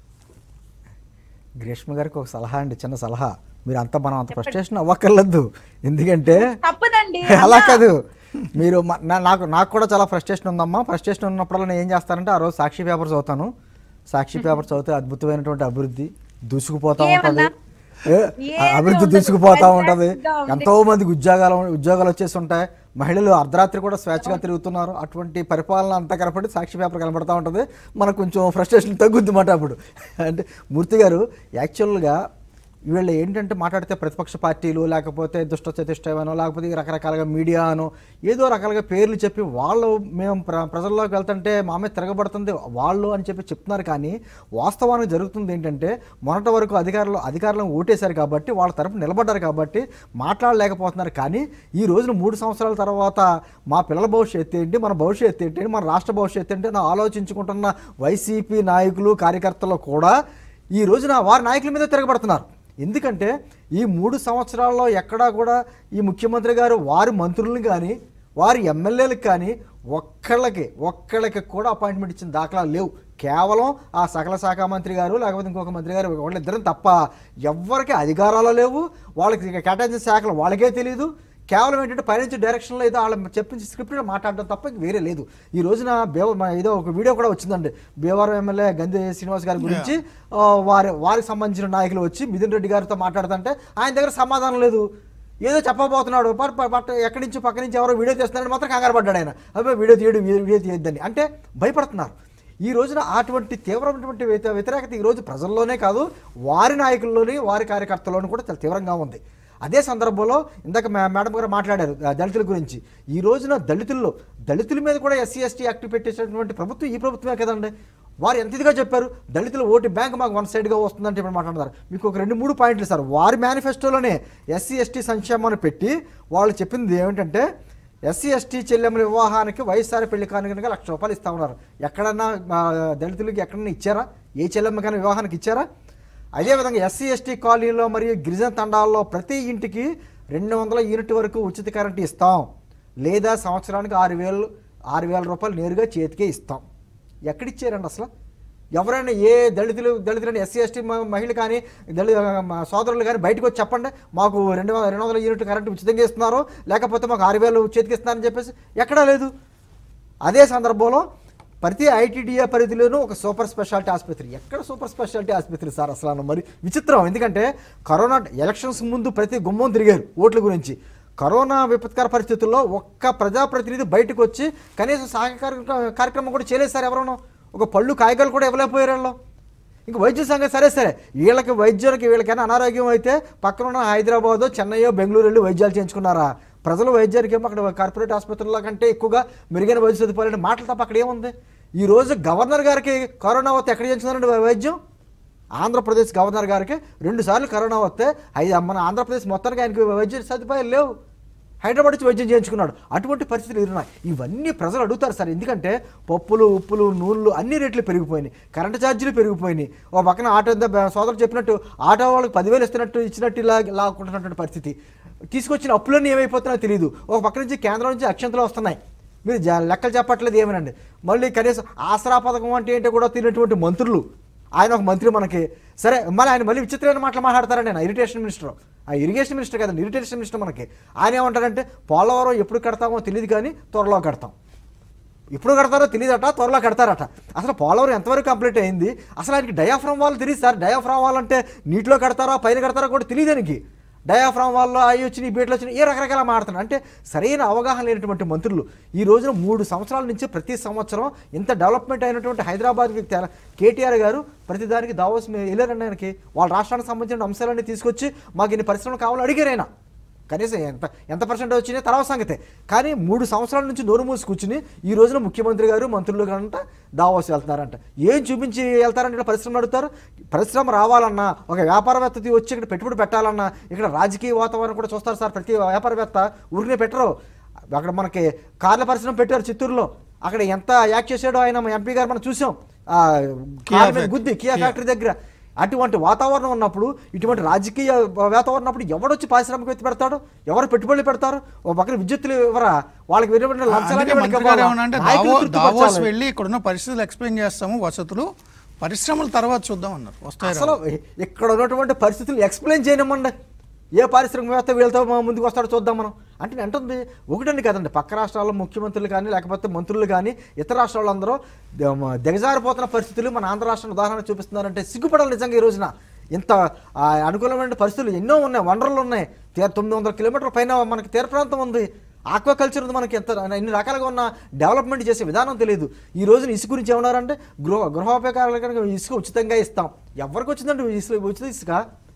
గ్రీష్మ గారికి ఒక సలహా అండి చిన్న సలహా మీరు అంత మనం అంత ఫ్రస్ట్రేషన్ అవ్వక్కర్లేదు ఎందుకంటే తప్పదండి అలా అన్నా. కాదు మీరు మ- నా- నాకు నాకు కూడా చాలా ఫ్రస్ట్రేషన్ ఉందమ్మా ఫ్రస్ట్రేషన్ ఉన్నప్పుడల్లా నేను ఏం చేస్తానంటే ఆ రోజు సాక్షి పేపర్ చదువుతాను సాక్షి పేపర్ చదివితే అద్భుతమైనటువంటి అభివృద్ధి దూసుకుపోతా ఏమన్నా? ఉంటుంది ఏ, ఏమీ అభివృద్ధి ఉండదు. దూసుకుపోతా ఉంటది Fantastic గా ఉంది. ఎంతో మందికి ఉద్యోగాలు ఉద్యోగాలు వచ్చేసి ఉంటాయి మహిళలు అర్ధరాత్రి కూడా స్వేచ్ఛగా తిరుగుతున్నారు అటువంటి పరిపాలన అంతా కనపడి సాక్షి పేపర్ కనపడతా ఉంటుంది మనకు కొంచెం ఫ్రస్ట్రేషన్ తగ్గుద్ది మాట అప్పుడు అంటే మూర్తి గారు యాక్చువల్గా వీళ్ళు ఏంటంటే మాట్లాడితే ప్రతిపక్ష పార్టీలు లేకపోతే దుష్ట చతుష్టయమనో లేకపోతే ఈ రకరకాలుగా మీడియా అనో ఏదో రకాలుగా పేర్లు చెప్పి వాళ్ళు మేము ప్ర ప్రజల్లోకి వెళ్తుంటే మా మీద తిరగబడుతుంది వాళ్ళు అని చెప్పి చెప్తున్నారు కానీ వాస్తవానికి జరుగుతుంది ఏంటంటే మొన్నటి వరకు అధికారులు అధికారులను ఓటేశారు కాబట్టి వాళ్ళ తరపు నిలబడ్డారు కాబట్టి మాట్లాడలేకపోతున్నారు కానీ ఈ రోజున మూడు సంవత్సరాల తర్వాత మా పిల్లల భవిష్యత్తు ఏంటి మన భవిష్యత్తు ఏంటి మన రాష్ట్ర భవిష్యత్తు ఏంటి అని ఆలోచించుకుంటున్న వైసీపీ నాయకులు కార్యకర్తలు కూడా ఈ రోజున వారి నాయకుల మీద తిరగబడుతున్నారు ఎందుకంటే ఈ మూడు సంవత్సరాల్లో ఎక్కడా కూడా ఈ ముఖ్యమంత్రి గారు వారి మంత్రులను కానీ వారి ఎమ్మెల్యేలకు కానీ ఒక్కళ్ళకి ఒక్కళ్ళకి కూడా అపాయింట్మెంట్ ఇచ్చిన దాఖలాలు లేవు కేవలం ఆ సకల శాఖ మంత్రి గారు లేకపోతే ఇంకొక మంత్రి గారు వాళ్ళిద్దరం తప్ప ఎవ్వరికి అధికారాలు లేవు వాళ్ళకి కేటాయించిన శాఖలు వాళ్ళకే తెలియదు కేవలం ఏంటంటే పైనుంచి డైరెక్షన్లో ఏదో వాళ్ళ చెప్పించి స్క్రిప్ట్ మాట్లాడడం తప్ప ఇంక వేరే లేదు ఈ రోజున బేవ మన ఏదో ఒక వీడియో కూడా వచ్చిందండి భీమవరం ఎమ్మెల్యే గంధి శ్రీనివాస్ గారి గురించి ఆ, వారి వారికి సంబంధించిన నాయకులు వచ్చి మిథున్ రెడ్డి గారితో మాట్లాడుతుంటే ఆయన దగ్గర సమాధానం లేదు ఏదో చెప్పబోతున్నాడు బట్ బట్- బట్ ఎక్కడి నుంచి పక్క నుంచి ఎవరో వీడియో తీస్తున్నాడని మాత్రం కంగారు పడ్డాడు ఆయన అబ్బాయి వీడియో తీయడు వీడియో తీయొద్దని అంటే భయపడుతున్నారు ఈ రోజున అటువంటి తీవ్రమైనటువంటి వ్యతి- వ్యతిరేకత ఈ రోజు ప్రజల్లోనే కాదు వారి నాయకుల్లోని వారి కార్యకర్తల్లోనూ కూడా చాలా తీవ్రంగా ఉంది అదే సందర్భంలో ఇందాక మే- మేడం గారు మాట్లాడారు ఆ, దళితుల గురించి ఈ రోజున దళితుల్లో దళితుల మీద కూడా ఎస్సీ ఎస్టీ యాక్ట్ పెట్టేసినటువంటి ప్రభుత్వం ఈ ప్రభుత్వమే కదండి వారు ఎంత ఇదిగా చెప్పారు దళితుల ఓటు బ్యాంక్ మాకు వన్ సైడ్గా వస్తుందంటే ఇప్పుడు మాట్లాడతారు మీకు ఒక రెండు మూడు పాయింట్లు సార్ వారి మేనిఫెస్టోలోనే ఎస్సీ ఎస్టీ సంక్షేమాన్ని పెట్టి వాళ్ళు చెప్పింది ఏమిటంటే ఎస్సీ ఎస్టీ చెల్లెమ్మల వివాహానికి వైఎస్ఆర్ పెళ్లి కానుక లక్ష రూపాయలు ఇస్తా ఉన్నారు ఎక్కడన్నా ఆ, దళితులకి ఎక్కడన్నా ఇచ్చారా ఏ చెల్లెమ్మకైనా వివాహానికి ఇచ్చారా అదేవిధంగా ఎస్సీ ఎస్టీ కాలనీలో మరియు గిరిజన తండాల్లో ప్రతి ఇంటికి రెండు వందల యూనిట్ వరకు ఉచిత కరెంట్ ఇస్తాం లేదా సంవత్సరానికి ఆరు వేలు ఆరు వేల రూపాయలు నేరుగా చేతికే ఇస్తాం ఎక్కడిచ్చారండి అసలు ఎవరైనా ఏ దళితులు దళితులని ఎస్సీ ఎస్టీ మహిళలు కానీ దళిత మా సోదరులు కానీ బయటకు వచ్చి చెప్పండి మాకు రెండు వందల రెండు వందల యూనిట్ కరెంట్ ఉచితంగా ఇస్తున్నారు లేకపోతే మాకు ఆరు వేలు చేతికి ఇస్తున్నారని చెప్పేసి ఎక్కడా లేదు అదే సందర్భంలో ప్రతి ఐటీడీఏ పరిధిలోనూ ఒక సూపర్ స్పెషాలిటీ ఆసుపత్రి ఎక్కడ సూపర్ స్పెషాలిటీ ఆసుపత్రి సార్ అసలు అన్న మరి విచిత్రం ఎందుకంటే కరోనా ఎలక్షన్స్ ముందు ప్రతి గుమ్మం తిరిగారు ఓట్ల గురించి కరోనా విపత్కర పరిస్థితుల్లో ఒక్క ప్రజాప్రతినిధి బయటకు వచ్చి కనీసం సహకార కార్యక్రమం కూడా చేయలేదు సార్ ఎవరన్నా ఒక పళ్ళు కాయగూరలు కూడా ఇవ్వలేకపోయారు వాళ్ళు ఇంక వైద్య సంగతి సరే సరే వీళ్ళకి వైద్యులకి వీళ్ళకైనా అనారోగ్యం అయితే పక్కన ఉన్న హైదరాబాద్ చెన్నైయో బెంగళూరు వెళ్ళి వైద్యాలు చేయించుకున్నారా ప్రజలు వైద్యానికి ఏమో అక్కడ కార్పొరేట్ ఆసుపత్రుల కంటే ఎక్కువగా మెరుగైన వైద్య సదుపాయాలు మాటలు తప్ప అక్కడ ఏముంది ఈ రోజు గవర్నర్ గారికి కరోనా వస్తే ఎక్కడ చేయించుకున్నారండి వైద్యం ఆంధ్రప్రదేశ్ గవర్నర్ గారికి రెండు సార్లు కరోనా వస్తే ఐదు మన ఆంధ్రప్రదేశ్ మొత్తానికి ఆయనకి వైద్య సదుపాయాలు లేవు హైదరాబాద్ నుంచి వైద్యం చేయించుకున్నాడు అటువంటి పరిస్థితులు ఎదురున్నాయి ఇవన్నీ ప్రజలు అడుగుతారు సార్ ఎందుకంటే పప్పులు ఉప్పులు నూనెలు అన్ని రేట్లు పెరిగిపోయినాయి కరెంటు ఛార్జీలు పెరిగిపోయినాయి ఒక పక్కన ఆటో ద- సోదరుడు చెప్పినట్టు ఆటో వాళ్ళకి పదివేలు ఇస్తున్నట్టు ఇచ్చినట్టు ఇలా లాక్కుంటున్నటువంటి పరిస్థితి తీసుకొచ్చిన అప్పులన్నీ ఏమైపోతున్నాయో తెలియదు ఒక పక్క నుంచి కేంద్రం నుంచి అక్షంతలు వస్తున్నాయి మీరు జ- లెక్కలు చెప్పట్లేదు ఏమనండి మళ్ళీ కనీసం ఆసరా పథకం అంటే ఏంటో కూడా తినేటువంటి మంత్రులు ఆయన ఒక మంత్రి మనకి సరే మళ్ళీ ఆయన మళ్ళీ విచిత్రమైన మాటలు మాట్లాడతారండి ఆయన ఇరిటేషన్ మినిస్టర్ ఆ ఇరిగేషన్ మినిస్టర్ కదండి ఇరిటేషన్ మినిస్టర్ మనకి ఆయన ఏమంటారంటే పోలవరం ఎప్పుడు కడతామో తెలియదు కానీ త్వరలో కడతాం ఎప్పుడు కడతారో తెలియదట త్వరలో కడతారట అసలు పోలవరం ఎంతవరకు కంప్లీట్ అయింది అసలు ఆయనకి డయాఫ్రామ్ వాళ్ళు తెలియదు సార్ డయాఫ్రామ్ వాళ్ళు అంటే నీటిలో కడతారా పైన కడతారా కూడా తెలియదు ఆయనకి డయాఫ్రామ్ వాళ్ళు అవి వచ్చినాయి బీట్లు వచ్చినాయి ఏ రకరకాల మాడుతున్నారు అంటే సరైన అవగాహన లేనటువంటి మంత్రులు ఈ రోజున మూడు సంవత్సరాల నుంచి ప్రతి సంవత్సరం ఇంత డెవలప్మెంట్ అయినటువంటి హైదరాబాద్కి తెల- కేటీఆర్ గారు ప్రతిదానికి దావోస్ మీ- వెళ్ళారండి ఆయనకి వాళ్ళ రాష్ట్రానికి సంబంధించిన అంశాలన్నీ తీసుకొచ్చి మాకు ఇన్ని పరిశ్రమలు కావాలని అడిగారు ఆయన కనీసం ఎంత ఎంత పర్సెంట్ వచ్చినాయి తర్వాత సంగతే కానీ మూడు సంవత్సరాల నుంచి నోరు మూసి కూర్చుని ఈ రోజున ముఖ్యమంత్రి గారు మంత్రులు కంట దావోస్ వెళ్తున్నారంట ఏం చూపించి వెళ్తారంటే ఇక్కడ పరిశ్రమలు అడుగుతారు పరిశ్రమ రావాలన్నా ఒక వ్యాపారవేత్త తీ- వచ్చి ఇక్కడ పెట్టుబడి పెట్టాలన్నా ఇక్కడ రాజకీయ వాతావరణం కూడా చూస్తారు సార్ ప్రతి వ్యాపారవేత్త ఊరినే పెట్టరు అక్కడ మనకి కార్ల పరిశ్రమ పెట్టారు చిత్తూరులో అక్కడ ఎంత యాక్ట్ చేశాడో ఆయన ఎంపీ గారు మనం చూసాం ఆ, కారు మీద గుద్ది కియా ఫ్యాక్టరీ దగ్గర అటువంటి వాతావరణం ఉన్నప్పుడు ఇటువంటి రాజకీయ వాతావరణం ఉన్నప్పుడు ఎవడొచ్చి పారిశ్రామికవేత్త పెడతాడు ఎవరు పెట్టుబడులు పెడతారు ఓ పక్కన విద్యుత్తులు ఎవరా వాళ్ళకి విలువైన లంచాలన్నీ అందుకే వాళ్ళకి మంత్రి గారు ఇవ్వాలా? ఏమన్నా అంటే నాయకులు దావో దావోస్ తృప్తిపరచాలి. వెళ్ళి ఇక్కడున్న పరిస్థితులు ఎక్స్ప్లెయిన్ చేస్తాము వసతులు పరిశ్రమల తర్వాత చూద్దాం అన్నారు వస్తాయి అసలు ఇక్కడ ఉన్నటువంటి పరిస్థితులు ఎక్స్ప్లెయిన్ చేయనమ్మండి ఏ పారిశ్రామికవేత్త వీళ్ళతో మా ముందుకు వస్తాడో చూద్దాం మనం అంటే నేను అంటుంది ఒకటండి కదండి పక్క రాష్ట్రాల్లో ముఖ్యమంత్రులు కానీ లేకపోతే మంత్రులు కానీ ఇతర రాష్ట్రాల్లో అందరూ ద- మ- దిగజారిపోతున్న పరిస్థితులు మన ఆంధ్ర రాష్ట్రం ఉదాహరణ చూపిస్తున్నారంటే సిగ్గుపడాలి నిజంగా ఈ రోజున ఇంత ఆ, అనుకూలమైన పరిస్థితులు ఎన్నో ఉన్నాయి వనరులు ఉన్నాయి తీర తొమ్మిది వందల కిలోమీటర్ల పైన మనకి తీర ప్రాంతం ఉంది ఆక్వాకల్చర్ ఉంది మనకి ఎంత ఇన్ని రకాలుగా ఉన్న డెవలప్మెంట్ చేసే విధానం తెలియదు ఈ రోజున ఇసుక గురించి ఏమన్నారంటే గృహ గృహోపకారాలు కనుక ఇసుక ఉచితంగా ఇస్తాం ఎవరికి వచ్చిందంటే ఇసుక ఉచిత ఇసుక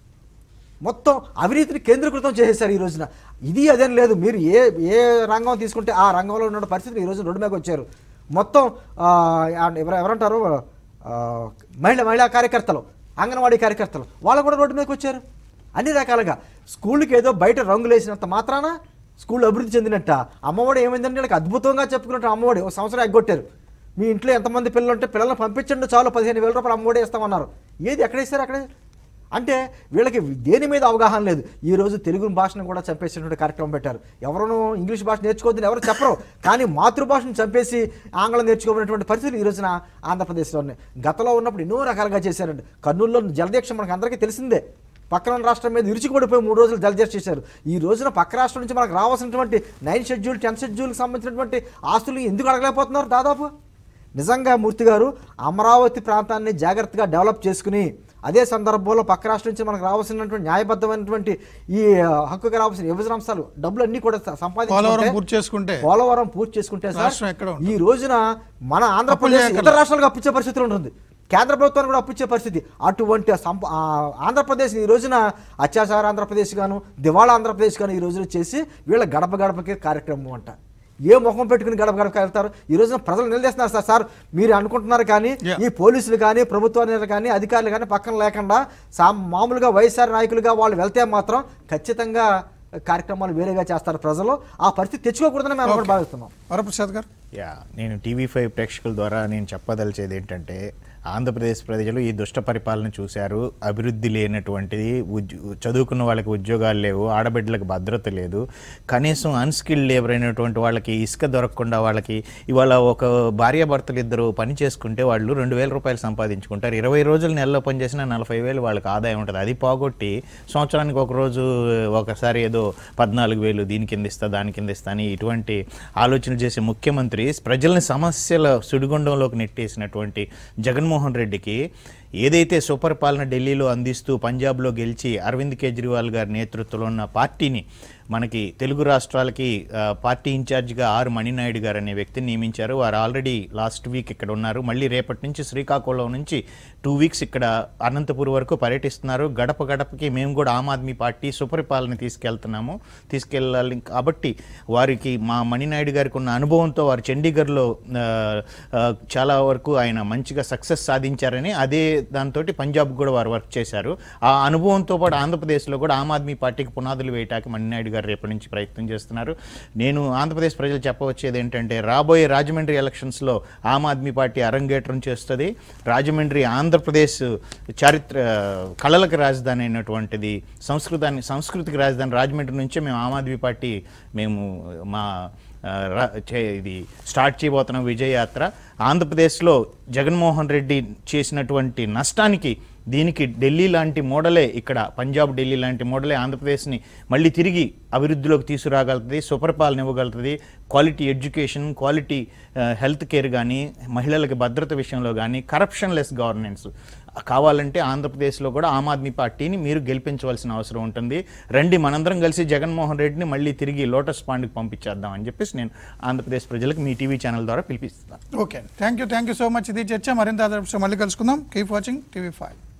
మొత్తం అవినీతిని కేంద్రీకృతం చేసేసారు ఈ రోజున ఇది అదేం లేదు మీరు ఏ ఏ రంగం తీసుకుంటే ఆ రంగంలో ఉన్న పరిస్థితులు ఈ రోజు రోడ్డు మీదకి వచ్చారు మొత్తం ఆ, ఎవరు ఎవరంటారు ఆ, మహిళ మహిళా కార్యకర్తలు అంగన్వాడీ కార్యకర్తలు వాళ్ళు కూడా రోడ్డు మీదకి వచ్చారు అన్ని రకాలుగా స్కూల్కి ఏదో బయట రంగులు వేసినంత మాత్రాన స్కూల్ అభివృద్ధి చెందినట్ట అమ్మఒడి ఏమైందంటే వీళ్ళకి అద్భుతంగా చెప్పుకున్నట్టు అమ్మఒడి ఒక సంవత్సరం ఎగ్గొట్టారు మీ ఇంట్లో ఎంతమంది పిల్లలు ఉంటే పిల్లల్ని పంపించండి చాలు పదిహేను వేల రూపాయలు అమ్మఒడి ఇస్తామన్నారు ఏది ఎక్కడ ఇస్తారు అక్కడే అంటే వీళ్ళకి దేని మీద అవగాహన లేదు ఈ రోజు తెలుగు భాషను కూడా చంపేసినటువంటి కార్యక్రమం పెట్టారు ఎవరునూ ఇంగ్లీష్ భాష నేర్చుకోవద్దని ఎవరు చెప్పరు కానీ మాతృభాషను చంపేసి ఆంగ్లం నేర్చుకోవాలనేటువంటి పరిస్థితులు ఈ రోజున ఆంధ్రప్రదేశ్లో ఉన్నాయి గతంలో ఉన్నప్పుడు ఎన్నో రకాలుగా చేశారండి కర్నూలులో జలదీక్ష మనకు అందరికీ తెలిసిందే పక్కన ఉన్న రాష్ట్రం మీద ఇరుచుకుపడిపోయి మూడు రోజులు జలదీక్ష చేశారు ఈ రోజున పక్క రాష్ట్రం నుంచి మనకు రావాల్సినటువంటి నైన్ షెడ్యూల్ టెన్ షెడ్యూల్కి సంబంధించినటువంటి ఆస్తులు ఎందుకు అడగలేకపోతున్నారు దాదాపు నిజంగా మూర్తి గారు అమరావతి ప్రాంతాన్ని జాగ్రత్తగా డెవలప్ చేసుకుని అదే సందర్భంలో పక్క రాష్ట్రం నుంచి మనకు రావాల్సినటువంటి న్యాయబద్ధమైనటువంటి ఈ ఆ, హక్కుగా రావాల్సిన విభజన అంశాలు డబ్బులు అన్ని కూడా స- పోలవరం సంపాదించుకుంటే పూర్తి చేసుకుంటే పోలవరం పూర్తి చేసుకుంటే సార్ రాష్ట్రం ఎక్కడ ఉంటుంది? ఈ రోజున మన ఆంధ్రప్రదేశ్ చేయక్కర్లేదు. ఇతర రాష్ట్రాలకు అప్పించే పరిస్థితి ఉంటుంది కేంద్ర ప్రభుత్వానికి కూడా అప్పించే పరిస్థితి అటువంటి సంప ఆ, ఆంధ్రప్రదేశ్ ఈ రోజున అత్యాచార ఆంధ్రప్రదేశ్ గాను దివాళా ఆంధ్రప్రదేశ్ గాను ఈ రోజున చేసి వీళ్ళ గడప గడపకి కార్యక్రమం అంట ఏ ముఖం పెట్టుకుని గడప గడపకి వెళ్తారు ఈ రోజున ప్రజలు నిలదీస్తున్నారు సార్ సార్ మీరు అనుకుంటున్నారు కానీ Yeah. ఈ పోలీసులు కానీ ప్రభుత్వాన్ని కానీ అధికారులు కానీ పక్కన లేకుండా సా మామూలుగా వైఎస్ఆర్ నాయకులుగా వాళ్ళు వెళ్తే మాత్రం ఖచ్చితంగా కార్యక్రమాలు వేరేగా చేస్తారు ప్రజలు ఆ పరిస్థితి తెచ్చుకోకూడదని మేము కూడా భావిస్తున్నాం వరప్రసాద్ గారు యా నేను టీవీ ఫైవ్ ప్రేక్షకుల ద్వారా నేను చెప్పదలిచేది ఏంటంటే ఆంధ్రప్రదేశ్ ప్రజలు ఈ దుష్ట పరిపాలన చూశారు అభివృద్ధి లేనటువంటిది ఉద్యో చదువుకున్న వాళ్ళకి ఉద్యోగాలు లేవు ఆడబిడ్డలకు భద్రత లేదు కనీసం అన్స్కిల్డ్ లేబర్ అయినటువంటి వాళ్ళకి ఇసుక దొరకకుండా వాళ్ళకి ఇవాళ ఒక భార్యాభర్తలు ఇద్దరు పని చేసుకుంటే వాళ్ళు రెండు వేల రూపాయలు సంపాదించుకుంటారు ఇరవై రోజులు నెలలో పని చేసినా నలభై వేలు వాళ్ళకి ఆదాయం ఉంటుంది అది పోగొట్టి సంవత్సరానికి ఒక రోజు ఒకసారి ఏదో పద్నాలుగు వేలు దీని కింద ఇస్తా దాని కింద ఇస్తా అని ఇటువంటి ఆలోచనలు చేసే ముఖ్యమంత్రి ప్రజల్ని సమస్యల సుడిగుండంలోకి నెట్టేసినటువంటి జగన్మోహన్ రెడ్డికి ఏదైతే సుపరిపాలన ఢిల్లీలో అందిస్తూ పంజాబ్లో గెలిచి అరవింద్ కేజ్రీవాల్ గారి నేతృత్వంలో ఉన్న పార్టీని మనకి తెలుగు రాష్ట్రాలకి ఆ, పార్టీ ఇన్ఛార్జిగా ఆర్ మణినాయుడు గారు అనే వ్యక్తిని నియమించారు వారు ఆల్రెడీ లాస్ట్ వీక్ ఇక్కడ ఉన్నారు మళ్ళీ రేపటి నుంచి శ్రీకాకుళం నుంచి టూ వీక్స్ ఇక్కడ అనంతపురం వరకు పర్యటిస్తున్నారు గడప గడపకి మేము కూడా ఆమ్ ఆద్మీ పార్టీ సుపరిపాలన తీసుకెళ్తున్నాము తీసుకెళ్ళాలి కాబట్టి వారికి మా మణినాయుడు గారికి ఉన్న అనుభవంతో వారు చండీగఢ్లో ఆ, ఆ, చాలా వరకు ఆయన మంచిగా సక్సెస్ సాధించారని అదే దాంతో పంజాబ్ కూడా వారు వర్క్ చేశారు ఆ అనుభవంతో పాటు ఆంధ్రప్రదేశ్లో కూడా ఆమ్ ఆద్మీ పార్టీకి పునాదులు వేయటానికి మణినాయుడు గారు రేపటి నుంచి ప్రయత్నం చేస్తున్నారు నేను ఆంధ్రప్రదేశ్ ప్రజలు చెప్పవచ్చేది ఏంటంటే రాబోయే రాజమండ్రి ఎలక్షన్స్లో ఆమ్ ఆద్మీ పార్టీ అరంగేట్రం చేస్తుంది రాజమండ్రి ఆంధ్రప్రదేశ్ చారిత్ర కళలకు రాజధాని అయినటువంటిది సంస్కృతాన్ని సంస్కృతికి రాజధాని రాజమండ్రి నుంచే మేము ఆమ్ ఆద్మీ పార్టీ మేము మా ఆ, రా- చే- ఇది స్టార్ట్ చేయబోతున్న విజయయాత్ర ఆంధ్రప్రదేశ్లో జగన్మోహన్ రెడ్డి చేసినటువంటి నష్టానికి దీనికి ఢిల్లీ లాంటి మోడలే ఇక్కడ పంజాబ్ ఢిల్లీ లాంటి మోడలే ఆంధ్రప్రదేశ్ని మళ్ళీ తిరిగి అభివృద్ధిలోకి తీసుకురాగలుగుతుంది సుపరిపాలన ఇవ్వగలుగుతుంది quality education quality health care కానీ మహిళలకు భద్రత విషయంలో కానీ కరప్షన్ లెస్ గవర్నెన్స్ కావాలంటే ఆంధ్రప్రదేశ్లో కూడా ఆమ్ ఆద్మీ పార్టీని మీరు గెలిపించవలసిన అవసరం ఉంటుంది రండి మనందరం కలిసి జగన్మోహన్ రెడ్డిని మళ్ళీ తిరిగి లోటస్ పాండ్కి పంపించేద్దాం అని చెప్పేసి నేను ఆంధ్రప్రదేశ్ ప్రజలకు మీ టీవీ ఛానల్ ద్వారా పిలిపిస్తాను okay thank you thank you so much ఇది చర్చ మరింత ఆదర్శం మళ్ళీ కలుసుకుందాం కీప్ వాచింగ్ టీవీ ఫైవ్